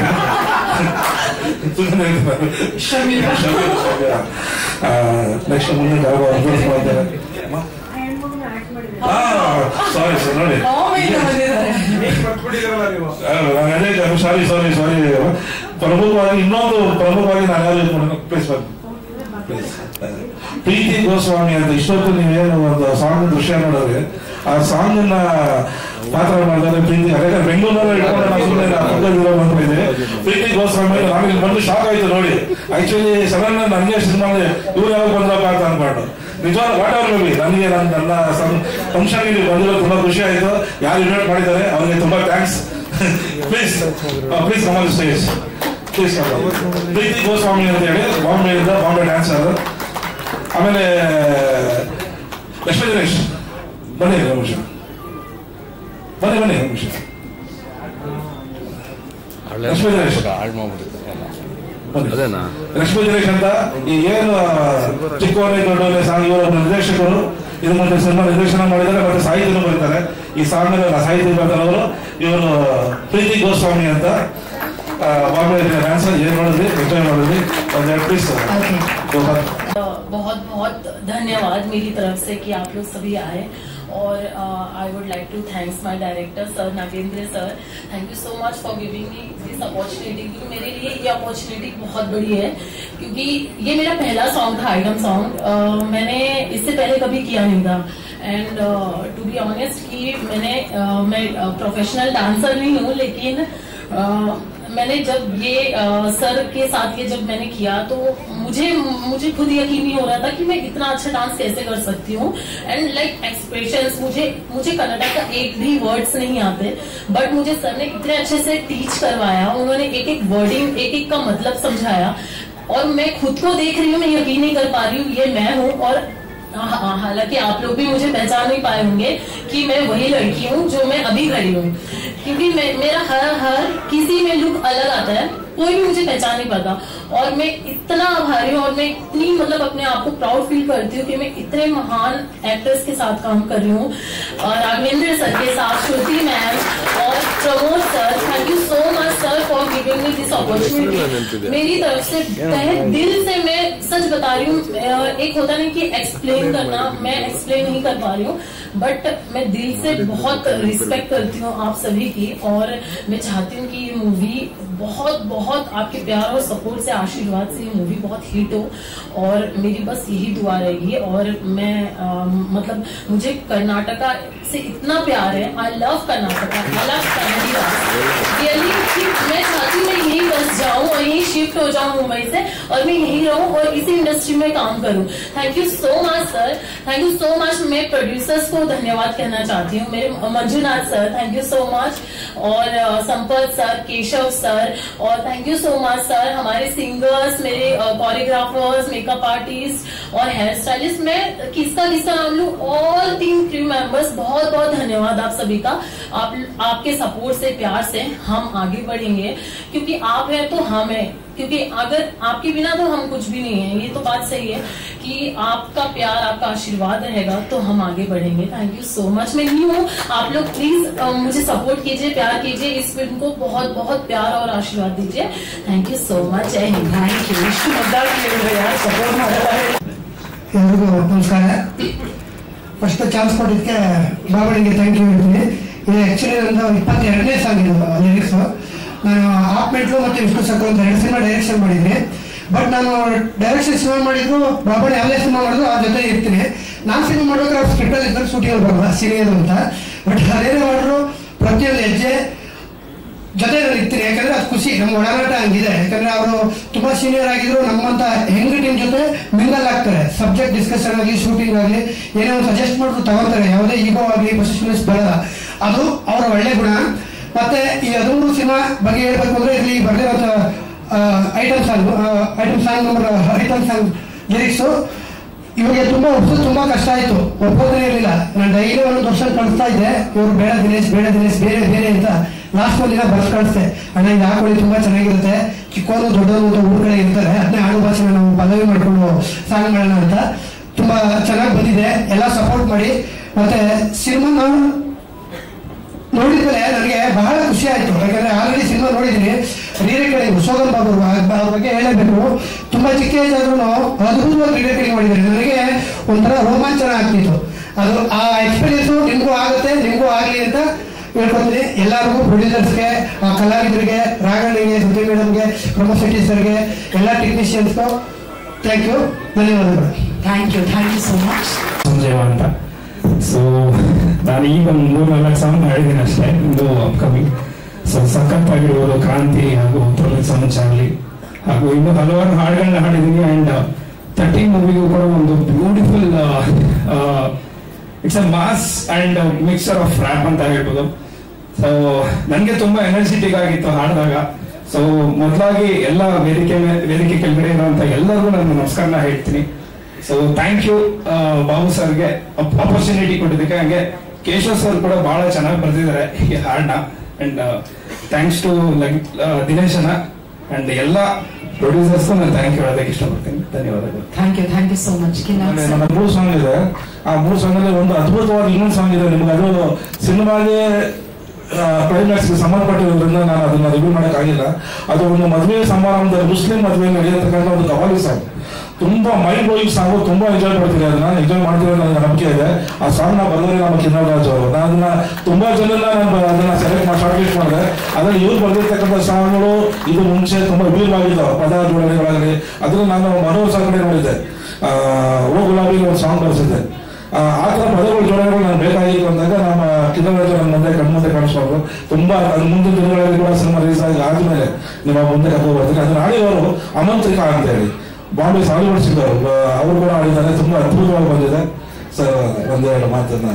Speaker 7: ನೆಕ್ಸ್ಟ್ ಮುಂದೆ ಯಾವ ಅಭ್ಯಾಸ ಮಾಡ್ತಾರೆ ಸಾರಿ ಸರ್ ನೋಡಿ ಸಾರಿ ಸಾರಿ ಸಾರಿ ಪ್ರಮುಖವಾಗಿ ಇನ್ನೊಂದು ಪ್ರಮುಖವಾಗಿ ನಾನು ಯಾರು ಪ್ಲೀಸ್ ಬನ್ನಿ ಪ್ಲೀಸ್ ಪ್ರೀತಿ ಗೋಸ್ವಾಮಿ ಅಂತ ಇಷ್ಟೊತ್ತು ನೀವೇನು ಒಂದು ಸಾಂಗ್ ದೃಶ್ಯ ನೋಡಿದ್ರೆ ಆ ಸಾಂಗ್ ಅನ್ನ ಪಾತ್ರ ಮಾಡಿದ್ರೆ ಪ್ರೀತಿ ಯಾಕಂದ್ರೆ ಬೆಂಗಳೂರಲ್ಲಿ ಇಟ್ಕೊಂಡು ನಾವು ಸುಮ್ಮನೆ ಪಕ್ಕದಲ್ಲಿರೋ ಬಂದಿದೆ ಪ್ರೀತಿ ಗೋಸ್ವಾಮಿ ನಮಗೆ ಬಂದು ಶಾಕ್ ಆಯ್ತು ನೋಡಿ ಆಕ್ಚುಲಿ ಸಡನ್ ನನಗೆ ಸಿನಿಮಾ ಇವ್ರು ಯಾವಾಗ ಬಂದ್ರಪ್ಪ ಅಂತ ಅನ್ಕೊಂಡು ನಿಜವಾದ ವಾಟ್ ಅವರ್ ಮೇಬಿ ನನಗೆ ನನ್ನ ನನ್ನ ಫಂಕ್ಷನ್ ಇಲ್ಲಿ ಬಂದಿರೋ ತುಂಬಾ ಖುಷಿ ಆಯ್ತು ಯಾರು ಇನ್ವೈಟ್ ಮಾಡಿದ್ದಾರೆ ಅವರಿಗೆ ತುಂಬಾ thanks please please Kamal stage please Preeti Goswami ಅಂತ ಹೇಳಿ ಬಾಂಬೆಯಿಂದ ಬಾಂಬೆ ಡ್ಯಾನ್ಸರ್ ಆಮೇಲೆ ಲಕ್ಷ್ಮೀ ದಿನೇಶ್ ಬನ್ನಿ ಒಂದು ನಿಮಿಷ ಬನ್ನಿ ಬನ್ನಿ ಒಂದು ನಿಮಿಷ ಲಕ್ಷ್ಮೀ ದಿನೇಶ್ ಬನ್ನಿ. ಲಕ್ಷ್ಮೀ ದಿನೇಶ್ ಅಂತ ಈ ಏನು ಚಿಕ್ಕವರೇ ದೊಡ್ಡವರೇ ಸಾಂಗ್ ಇವರ ನಿರ್ದೇಶಕರು ಇದು ಮತ್ತೆ ಸಿನಿಮಾ ನಿರ್ದೇಶನ ಮಾಡಿದ್ದಾರೆ ಮತ್ತೆ ಸಾಹಿತ್ಯನೂ ಬರೀತಾರೆ ಈ ಸಾಂಗ್ ಸಾಹಿತ್ಯ ಬರ್ತಾರವರು ಇವರು ಪ್ರೀತಿ ಗೋಸ್ವಾಮಿ ಅಂತ ಆ, ಬಾಂಬೆ ಡ್ಯಾನ್ಸರ್ ಏನ್ ಮಾಡಿದ್ವಿ ಎಂಜಾಯ್ ಮಾಡಿದ್ವಿ ಒಂದೆರಡು ಪ್ಲೀಸ್
Speaker 8: बहुत बहुत धन्यवाद मेरी तरफ से कि आप लोग सभी आए और I would like to thanks my director sir Nagendra sir thank you so much for giving me this opportunity क्योंकि मेरे लिए ये अपॉर्चुनिटी बहुत बड़ी है क्योंकि ये मेरा पहला सॉन्ग था आइटम सॉन्ग मैंने इससे पहले कभी किया नहीं था एंड टू बी ऑनेस्ट कि मैंने uh, मैं प्रोफेशनल डांसर नहीं हूँ लेकिन uh, मैंने जब ये आ, सर के साथ ये जब मैंने किया तो मुझे मुझे खुद यकीन नहीं हो रहा था कि मैं इतना अच्छा डांस कैसे कर सकती हूँ एंड लाइक एक्सप्रेशंस मुझे मुझे कन्नड़ा का एक भी वर्ड्स नहीं आते बट मुझे सर ने इतने अच्छे से टीच करवाया उन्होंने एक एक वर्डिंग एक एक का मतलब समझाया और मैं खुद को देख रही हूँ मैं यकीन नहीं कर पा रही हूँ ये मैं हूँ और हा- हालांकि आप लोग भी मुझे पहचान नहीं पाए होंगे कि मैं वही लड़की हूँ जो मैं अभी खड़ी हूँ क्योंकि मैं, मेरा हर हर किसी में लुक अलग आता है कोई भी मुझे पहचान नहीं पाता और मैं इतना आभारी हूँ और मैं इतनी मतलब अपने आप को प्राउड फील करती हूँ कि मैं इतने महान एक्टर्स के साथ काम कर रही हूँ और राघवेंद्र सर के साथ श्रुति मैम और Pramod sir thank you so much sir for giving me this opportunity मेरी तरफ से तहे दिल से मैं सच बता रही हूँ अ, एक होता नहीं कि एक्सप्लेन करना मैं एक्सप्लेन नहीं कर पा रही हूँ बट मैं दिल से बहुत रिस्पेक्ट करती हूँ आप सभी की और मैं चाहती हूँ कि ये मूवी बहुत बहुत आपके प्यार और सपोर्ट से आशीर्वाद से ये मूवी बहुत हिट हो और मेरी बस यही दुआ रहेगी और मैं अ, मतलब मुझे कर्नाटका से इतना प्यार है I love Karnataka I love Kannadi really कि मैं चाहती हूँ मैं यही बस जाऊँ और यही शिफ्ट हो जाऊँ मुंबई से और मैं यही रहूँ और इसी इंडस्ट्री में काम करूँ thank you so much sir thank you so much मैं प्रोड्यूसर्स को धन्यवाद कहना चाहती हूँ मेरे Manjunath sir thank you so much और अ, संपत सर केशव सर और thank you so much sir हमारे सिंगर्स मेरे कोरियोग्राफर्स मेकअप आर्टिस्ट और हेयर स्टाइलिस्ट मैं किसका किसका नाम लूँ ऑल टीम क्रू मेंबर्स बहुत बहुत धन्यवाद आप सभी का आप आपके सपोर्ट से प्यार से हम आगे बढ़ेंगे क्योंकि आप हैं तो हम हैं क्योंकि अगर आपके बिना तो हम कुछ भी नहीं है ये तो बात सही है कि आपका प्यार आपका आशीर्वाद रहेगा तो हम आगे बढ़ेंगे थैंक यू सो मच मैं ही हूँ आप लोग प्लीज मुझे सपोर्ट कीजिए प्यार कीजिए इस फिल्म को बहुत बहुत प्यार और आशीर्वाद दीजिए थैंक यू सो मच जय हिंद
Speaker 1: ಥ್ಯಾಂಕ್ ಯು ಇಷ್ಟು ಮುದ್ದಾಗಿ ಹೇಳಿದ್ರೆ ಯಾರು ಸಪೋರ್ಟ್ ಮಾಡಲ್ಲ
Speaker 9: ಎಲ್ರಿಗೂ ನಮಸ್ಕಾರ ಫಸ್ಟ್ ಚಾನ್ಸ್ ಕೊಟ್ಟಿದ್ದಕ್ಕೆ ಬಾಬಳಿಗೆ ಥ್ಯಾಂಕ್ ಯು ಹೇಳ್ತೀನಿ ಇದು ಆ್ಯಕ್ಚುಲಿ ನಂದು ಇಪ್ಪತ್ತೆರಡನೇ ಸಾಂಗ್ ಇದು ಲಿರಿಕ್ಸು ನಾನು ಆಪ್ ಮೆಟ್ಲು ಮತ್ತು ವಿಷ್ಣು ಸಕ್ಕು ಅಂತ ಎರಡು ಸಿನಿಮಾ ಡೈರೆಕ್ಷನ್ ಮಾಡಿದ್ದೀನಿ ಬಟ್ ನಾನು ಡೈರೆಕ್ಷನ್ ಸಿನಿಮಾ ಮಾಡಿದ್ರು ಬಾಬಳಿ ಯಾವುದೇ ಸಿನಿಮಾ ಮಾಡಿದ್ರು ಆ ಜೊತೆ ಇರ್ತೀನಿ ನಾನು ಸಿನಿಮಾ ಮಾಡ್ಬೇಕಾದ್ರೆ ಅವ್ರು ಸ್ಕ್ರಿಪ್ಟಲ್ಲಿ ಇದ್ದರೆ ಶೂಟಿಂಗ್ ಬರಲ್ಲ ಸೀನಿಯರ್ ಅಂತ ಬಟ್ ಅದೇನೇ ಮಾಡಿದ್ರು ಪ್ರತಿಯೊಂದು ಹೆಜ್ಜೆ ಜೊತೆ ಇರ್ತೀನಿ ಯಾಕಂದ್ರೆ ಅದು ಖುಷಿ ನಮ್ಮ ಒಡನಾಟ ಹಂಗಿದೆ ಯಾಕಂದ್ರೆ ಅವರು ತುಂಬಾ ಸೀನಿಯರ್ ಆಗಿದ್ರು ನಮ್ಮಂತ ಹೆಂಗ್ ಟೀಮ್ ಜೊತೆ ಮಿಂಗಲ್ ಆಗ್ತಾರೆ ಸಬ್ಜೆಕ್ಟ್ ಡಿಸ್ಕಷನ್ ಆಗಲಿ ಶೂಟಿಂಗ್ ಆಗಲಿ ಏನೋ ಸಜೆಸ್ಟ್ ಮಾಡಿದ್ರು ತಗೋತಾರೆ ಯಾವುದೇ ಈಗೋ ಆಗಲಿ ಪೊಸಿಷನ್ಸ್ ಬರಲ್ಲ ಅದು ಅವರ ಒಳ್ಳೆ ಗುಣ ಮತ್ತೆ ಈ ಹದಿಮೂರು ಸಿನಿಮಾ ಬಗ್ಗೆ ಹೇಳ್ಬೇಕು ಅಂದ್ರೆ ಇಲ್ಲಿ ಬರ್ದಿರೋಂಥ item song item song number item song lyrics ಇವಾಗ ತುಂಬಾ ಒಪ್ಪೋದು ತುಂಬಾ ಕಷ್ಟ ಆಯ್ತು ಒಪ್ಪೋದೇ ಇರಲಿಲ್ಲ ನಾನು ಡೈಲಿ ಒಂದು ವರ್ಷ ಕಳಿಸ್ತಾ ಇದ್ದೆ ಇವ್ರು ಬೇಡ ದಿನೇಶ್ ಬೇಡ ದಿನೇಶ್ ಬೇರೆ ಬೇರೆ ಅಂತ ಲಾಸ್ಟ್ ಒಂದಿನ ಬರ್ಸ್ ಕಳಿಸ್ದೆ ಅಣ್ಣ ಇದು ಹಾಕೊಳ್ಳಿ ತುಂಬಾ ಚೆನ್ನಾಗಿರುತ್ತೆ ಚಿಕ್ಕವರು ದೊಡ್ಡವರು ಅಂತ ಊರ್ ಕಡೆ ಇರ್ತಾರೆ ಅದನ್ನೇ ಆಡು ಭಾಷೆನ ನಾವು ಪದವಿ ಮಾಡ್ಕೊಂಡು ಸಾಂಗ್ ಮಾಡೋಣ ಅಂತ ತುಂಬಾ ಚೆನ್ನಾಗಿ ಬಂದಿದೆ ಎಲ್ಲ ಸಪೋರ್ಟ್ ಮಾಡಿ ಮತ್ತೆ ಸಿನಿಮಾ ನೋಡಿದ್ಮೇಲೆ ನನಗೆ ಬಹಳ ಖುಷಿ ಆಯ್ತು ಯಾಕಂದ್ರೆ ಆಲ್ರೆಡಿ ಸಿನಿಮಾ ನೋಡಿದ್ದೀನಿ ರೀರೇಕಡಿಂಗ್ ಶೋಗನ್ ಬಾಬು ಅವ್ರ ಅವ್ರ ಬಗ್ಗೆ ಹೇಳಬೇಕು ತುಂಬಾ ಚಿಕ್ಕ ಏಜ್ ಆದ್ರೂ ಅದ್ಭುತವಾಗಿ ರೀರೇಕಡಿಂಗ್ ಮಾಡಿದ್ದಾರೆ ನನಗೆ ಒಂಥರ ರೋಮಾಂಚನ ಆಗ್ತಿತ್ತು ಅದು ಆ ಎಕ್ಸ್ಪೀರಿಯನ್ಸ್ ನಿಮಗೂ ಆಗುತ್ತೆ ನಿಮಗೂ ಆಗಲಿ ಅಂತ ಹೇಳ್ಕೊತೀನಿ ಎಲ್ಲರಿಗೂ ಪ್ರೊಡ್ಯೂಸರ್ಸ್ಗೆ ಆ ಕಲಾವಿದರಿಗೆ ರಾಘಣ್ಣಗೆ ಸುದ್ದಿ ಮೇಡಮ್ಗೆ ಪ್ರಮೋಸಿಟಿ ಸರ್ಗೆ ಎಲ್ಲ ಟೆಕ್ನಿಷಿಯನ್ಸ್ಗೂ ಥ್ಯಾಂಕ್ ಯು ಧನ್ಯವಾದಗಳು
Speaker 1: thank you thank you so much
Speaker 10: Sanjay ಅಂತ ಸೊ ನಾನು ಈಗ ಒಂದು ಮೂರು ನಾಲ್ಕು ಸಾಂಗ್ ಮಾಡಿದ್ದೀನಿ ಅಷ್ಟೇ ಇದು ಅಪ್ಕಮಿಂಗ್ ಸೊ ಸಖತ್ತಾಗಿರ್ಬೋದು ಕ್ರಾಂತಿ ಹಾಗೂ ತೊಲಗಿ ಸಂಚಾರಲಿ ಹಾಗೂ ಇನ್ನು ಹಲವಾರು ಹಾಡುಗಳನ್ನ ಹಾಡಿದ್ದೀನಿ ಅಂಡ್ ತರ್ಟಿ ಮೂವಿಗೂ ಕೂಡ ಒಂದು beautiful it's a mass and mixer of rap ಅಂತ ಹೇಳ್ಬೋದು ಸೊ ನನಗೆ ತುಂಬಾ ಎನರ್ಜೆಟಿಕ್ ಆಗಿತ್ತು ಹಾಡಿದಾಗ ಸೊ ಮೊದಲಾಗಿ ಎಲ್ಲ ವೇದಿಕೆ ಮೇ- ವೇದಿಕೆ ಕೆಳಗಡೆ ಇರುವಂತ ಎಲ್ಲರಿಗೂ ನಾನು ನಮಸ್ಕಾರನ ಹೇಳ್ತೀನಿ ಸೊ ಥ್ಯಾಂಕ್ ಯು ಬಾಬು ಸರ್ಗೆ ಆಪರ್ಚುನಿಟಿ ಕೊಟ್ಟಿದ್ದಕ್ಕೆ ಹಂಗೆ ಕೇಶವ್ ಸರ್ ಕೂಡ ಬಹಳ ಚೆನ್ನಾಗಿ ಬರೆದಿದ್ದಾರೆ ಈ ಹಾಡನ್ನ ಅಂಡ್ ಥ್ಯಾಂಕ್ಸ್ ಟು ದಿನೇಶನ ಅಂಡ್ ಎಲ್ಲ ಪ್ರೊಡ್ಯೂಸರ್ಸ್ ನಾನು ಥ್ಯಾಂಕ್ ಯು ಹೇಳೋದಕ್ಕೆ ಇಷ್ಟಪಡ್ತೀನಿ ಧನ್ಯವಾದಗಳು
Speaker 1: thank you thank you so much
Speaker 7: ಆಮೇಲೆ ನನ್ನ ಮೂರು ಸಾಂಗ್ ಇದೆ ಆ ಮೂರು ಸಾಂಗ್ ಅಲ್ಲಿ ಒಂದು ಅದ್ಭುತವಾದ ಇನ್ನೊಂದು ಸಾಂಗ್ ಇದೆ ನಿಮ್ಗೆ ಅದು ಸಿನಿಮಾಗೆ ಕ್ಲೈಮ್ಯಾಕ್ಸ್ ಸಂಬಂಧಪಟ್ಟಿರೋದ್ರಿಂದ ನಾನು ಅದನ್ನ ರಿವ್ಯೂ ಮಾಡಕ್ ಆಗಿಲ್ಲ ಅದು ಒಂದು ಮದುವೆ ಸಮಾರಂಭದಲ್ಲಿ ಮುಸ್ಲಿಂ ಮದುವೆ ನಡೆಯತಕ್ಕಂಥ ಒಂದು ಕವಾಲಿ ಸಾಂಗ್ ತುಂಬಾ ಮೈಂಡ್ ಬ್ಲೋಯಿಂಗ್ ಸಾಂಗ್ ತುಂಬಾ ಎಂಜಾಯ್ ಮಾಡ್ತೀನಿ ಅದನ್ನ ಎಂಜಾಯ್ ಮಾಡ್ತೀನಿ ನನಗೆ ನಂಬಿಕೆ ಇದೆ ಆ ಸಾಂಗ್ ನ ಬರೆದ್ರೆ ನಮ್ಮ ಕಿನ್ನಲ್ ರಾಜ್ ಅವರು ನಾನು ಅದನ್ನ ತುಂಬಾ ಜನರನ್ನ ನಾನು ಅದನ್ನ ಸೆಲೆಕ್ಟ್ ಮಾಡಿ ಶಾರ್ಟ್ ಲಿಸ್ಟ್ ಮಾಡಿದೆ ಅದ್ರಲ್ಲಿ ಇವ್ರು ಬರೆದಿರ್ತಕ್ಕಂಥ ಸಾಂಗ್ಗಳು ಇದು ಮುಂಚೆ ತುಂಬಾ ವಿಭಿನ್ನವಾಗಿದ್ದಾವೆ ಪದ ಜೋಡಣೆಗಳಾಗಲಿ ಅದನ್ನ ನಾನು ಮನೋಹರ್ ಸರ್ ಕಡೆ ನೋಡಿದ್ದೆ ಆ, ಓ ಗುಲಾಬಿ ಒಂದು ಸಾಂಗ್ ಬರ್ಸಿದ್ದೆ ಆ ಆ ಥರ ಪದಗಳು ಜೋಡಣೆಗಳು ನಾನು ಬೇಕಾಗಿತ್ತು ಅಂದಾಗ ನಮ್ಮ ಕಿನ್ನರಾಜ ನನ್ನ ಮುಂದೆ ಕಣ್ಮುಂದೆ ಕಾಣಿಸ್ಕೊಂಡು ತುಂಬಾ ಅದು ಮುಂದಿನ ದಿನಗಳಲ್ಲಿ ಕೂಡ ಸಿನಿಮಾ ರಿಲೀಸ್ ಆಗಿ ಆದ್ಮೇಲೆ ನಿಮ್ಮ ಮುಂದೆ ಕರ್ಕೊಂಡು ಬರ್ತೀನಿ ಅದನ್ನ ಆಡಿದವರು ಅಮಂತ್ರಿಕ ಅಂತ ಹೇಳಿ ಬಾಂಬೆ ಸಾಲಿವುಡ್ ಸಿಂಗರ್ ಅವರು ಕೂಡ ಆಡಿದ್ದಾರೆ ತುಂಬಾ ಅದ್ಭುತವಾಗಿ ಬಂದಿದೆ ಸರ್ ಒಂದೆರಡು ಮಾತನ್ನ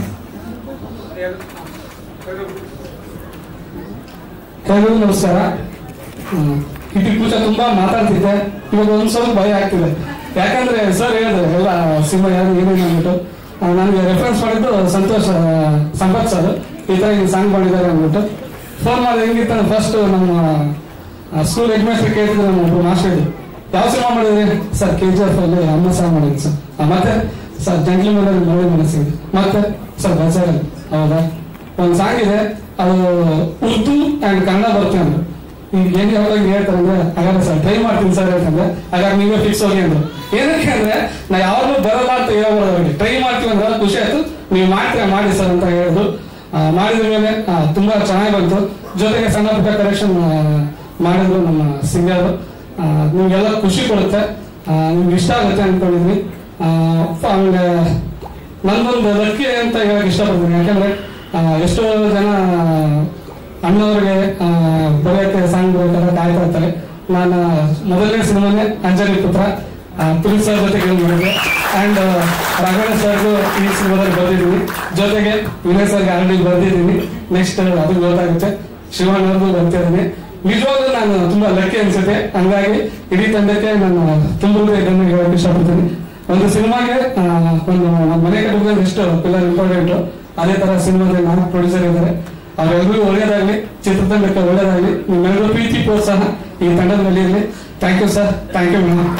Speaker 10: ಎಲ್ಲರಿಗೂ ನಮಸ್ಕಾರ ಹ್ಮ್. ಇದ್ರ ಕೂತ ತುಂಬಾ ಮಾತಾಡ್ತಿದ್ದೆ ಇವಾಗ ಒಂದ್ ಸ್ವಲ್ಪ ಭಯ ಆಗ್ತಿದೆ ಯಾಕಂದ್ರೆ ಸರ್ ಹೇಳಿದ್ರು ಎಲ್ಲ ಸಿನಿಮಾ ಯಾರು ಏನೇನು ಅಂದ್ಬಿಟ್ಟು ಆ, ನನಗೆ ರೆಫರೆನ್ಸ್ ಮಾಡಿದ್ದು ಸಂತೋಷ್ ಆ, ಸಂಪತ್ ಸರ್ ಈ ತರ ಈ ಸಾಂಗ್ ಮಾಡಿದ್ದಾರೆ ಅಂದ್ಬಿಟ್ಟು ಫೋನ್ ಮಾಡಿ ಹೆಂಗಿತ್ತು ಫಸ್ಟ್ ನಮ್ಮ ಸ್ಕೂಲ್ ಹೆಡ್ ಮಾಸ್ಟರ್ ಕೇಳ್ತಿದ್ರು ನಮ್ಮ ಒಬ್ರು ಮಾಸ್ಟರ್ ಇದ್ರು ಯಾವ ಸಿನಿಮಾ ಮಾಡಿದ್ರಿ ಸರ್ ಕೆ ಜಿ ಎಫ್ ಅಲ್ಲಿ ಅಮ್ಮ ಸಾಂಗ್ ಮಾಡಿದ್ವಿ ಸರ್ ಆ, ಮತ್ತೆ ಸರ್ ಜಂಗ್ಲಿ ಮೇಲೆ ಮಳೆ ಮನಸ್ಸಿದೆ ಮತ್ತೆ ಸರ್ ಬಜಾರಲ್ಲಿ ಹೌದಾ ಒಂದು ಸಾಂಗ್ ಇದೆ ಅದು ಉರ್ದು ಅಂಡ್ ಕನ್ನಡ ಬರುತ್ತೆ ಅಂದ್ರು ಈಗ ಏನ್ ಯಾವಾಗ ಹೇಳ್ತಾರೆ ಅಂದ್ರೆ ಹಾಗಾದ್ರೆ ಸರ್ ಟ್ರೈ ಮಾಡ್ತೀನಿ ಸರ್ ಯಾಕಂದ್ರೆ ಹಾಗಾದ್ರೆ ನೀವೇ ಫಿಕ್ಸ್ ಹೋಗಿ ಅಂದ್ರು ಏನಕ್ಕೆ ಅಂದ್ರೆ ನಾ ಯಾವಾಗಲೂ ಬರಲ್ಲ ಅಂತ ಹೇಳ್ಬೋದು ಅವ್ರಿಗೆ ಟ್ರೈ ಮಾಡ್ತೀವಿ ಅಂದ್ರೆ ಖುಷಿ ಆಯ್ತು ನೀವು ಮಾಡ್ತೀರಾ ಮಾಡಿ ಸರ್ ಅಂತ ಹೇಳಿದ್ರು ಆ, ಮಾಡಿದ ಮೇಲೆ ಆ, ತುಂಬಾ ಚೆನ್ನಾಗಿ ಬಂತು ಜೊತೆಗೆ ಸಣ್ಣ ಪುಟ್ಟ ಕರೆಕ್ಷನ್ ಮಾಡಿದ್ರು ನಮ್ಮ ಸಿಂಗರ್ ನಿಮ್ಗೆಲ್ಲ ಖುಷಿ ಕೊಡುತ್ತೆ ಆ, ನಿಮ್ಗೆ ಇಷ್ಟ ಆಗುತ್ತೆ ಅನ್ಕೊಂಡಿದ್ವಿ ಆ, ಆಮೇಲೆ ನಂದೊಂದು ಲಕ್ಕಿ ಅಂತ ಹೇಳಕ್ ಇಷ್ಟಪಡ್ತೀನಿ ಯಾಕಂದ್ರೆ ಆ, ಎಷ್ಟೋ ಜನ ಅಣ್ಣವ್ರಿಗೆ ಆ, ಬರೆಯಕ್ಕೆ ಸಾಂಗ್ ಬರೆಯಕ್ಕಾದ್ರೆ ಕಾಯ್ತಾ ಇರ್ತಾರೆ ನಾನು ಮೊದಲನೇ ಸಿನಿಮಾನೇ ಅಂಜಲಿ ಪುತ್ರ ಪುಲಿಸ್ ಸರ್ ಜೊತೆ ಕೆಲಸ ಮಾಡಿದ್ದೆ ಅಂಡ್ ರಾಘವೇಂದ್ರ ಸರ್ಗೂ ಈ ಸಿನಿಮಾದಲ್ಲಿ ಬರ್ದಿದ್ದೀನಿ ಜೊತೆಗೆ ವಿನಯ್ ಸರ್ಗೆ ಆಲ್ರೆಡಿ ಬರ್ದಿದ್ದೀನಿ ನೆಕ್ಸ್ಟ್ ಅದು ಗೊತ್ತಾಗುತ್ತೆ ಶಿವಣ್ಣ ಅವ್ರಿಗೂ ಬರ್ತಿದ್ದೀನಿ ನಿಜವಾಗ್ಲೂ ನಾನು ತುಂಬಾ ಲಕ್ಕಿ ಅನ್ಸುತ್ತೆ ಹಂಗಾಗಿ ಇಡೀ ತಂಡಕ್ಕೆ ನಾನು ತುಂಬ ಇದನ್ನು ಹೇಳಕ್ ಇಷ್ಟಪಡ್ತೀನಿ ಒಂದು ಸಿನಿಮಾಗೆ ಆ, ಒಂದು ಮನೆ ಕಟ್ಟುವುದಕ್ಕೆ ಎಷ್ಟು ಪಿಲ್ಲರ್ ಇಂಪಾರ್ಟೆಂಟ್ ಅದೇ ತರ ಸಿನಿಮಾದಲ್ಲಿ ನಾಲ್ಕು ಪ್ರೊಡ್ಯೂಸರ್ ಇದ್ದಾರೆ ಅವರೆಲ್ಲರಿಗೂ ಒಳ್ಳೇದಾಗ್ಲಿ ಚಿತ್ರತಂಡಕ್ಕೆ ಒಳ್ಳೇದಾಗ್ಲಿ ನಿಮ್ಮೆಲ್ಲರೂ ಪ್ರೀತಿ ಪ್ರೋತ್ಸಾಹ ಈ ತಂಡದ ಮೇಲೆ ಇರಲಿ thank you sir thank you madam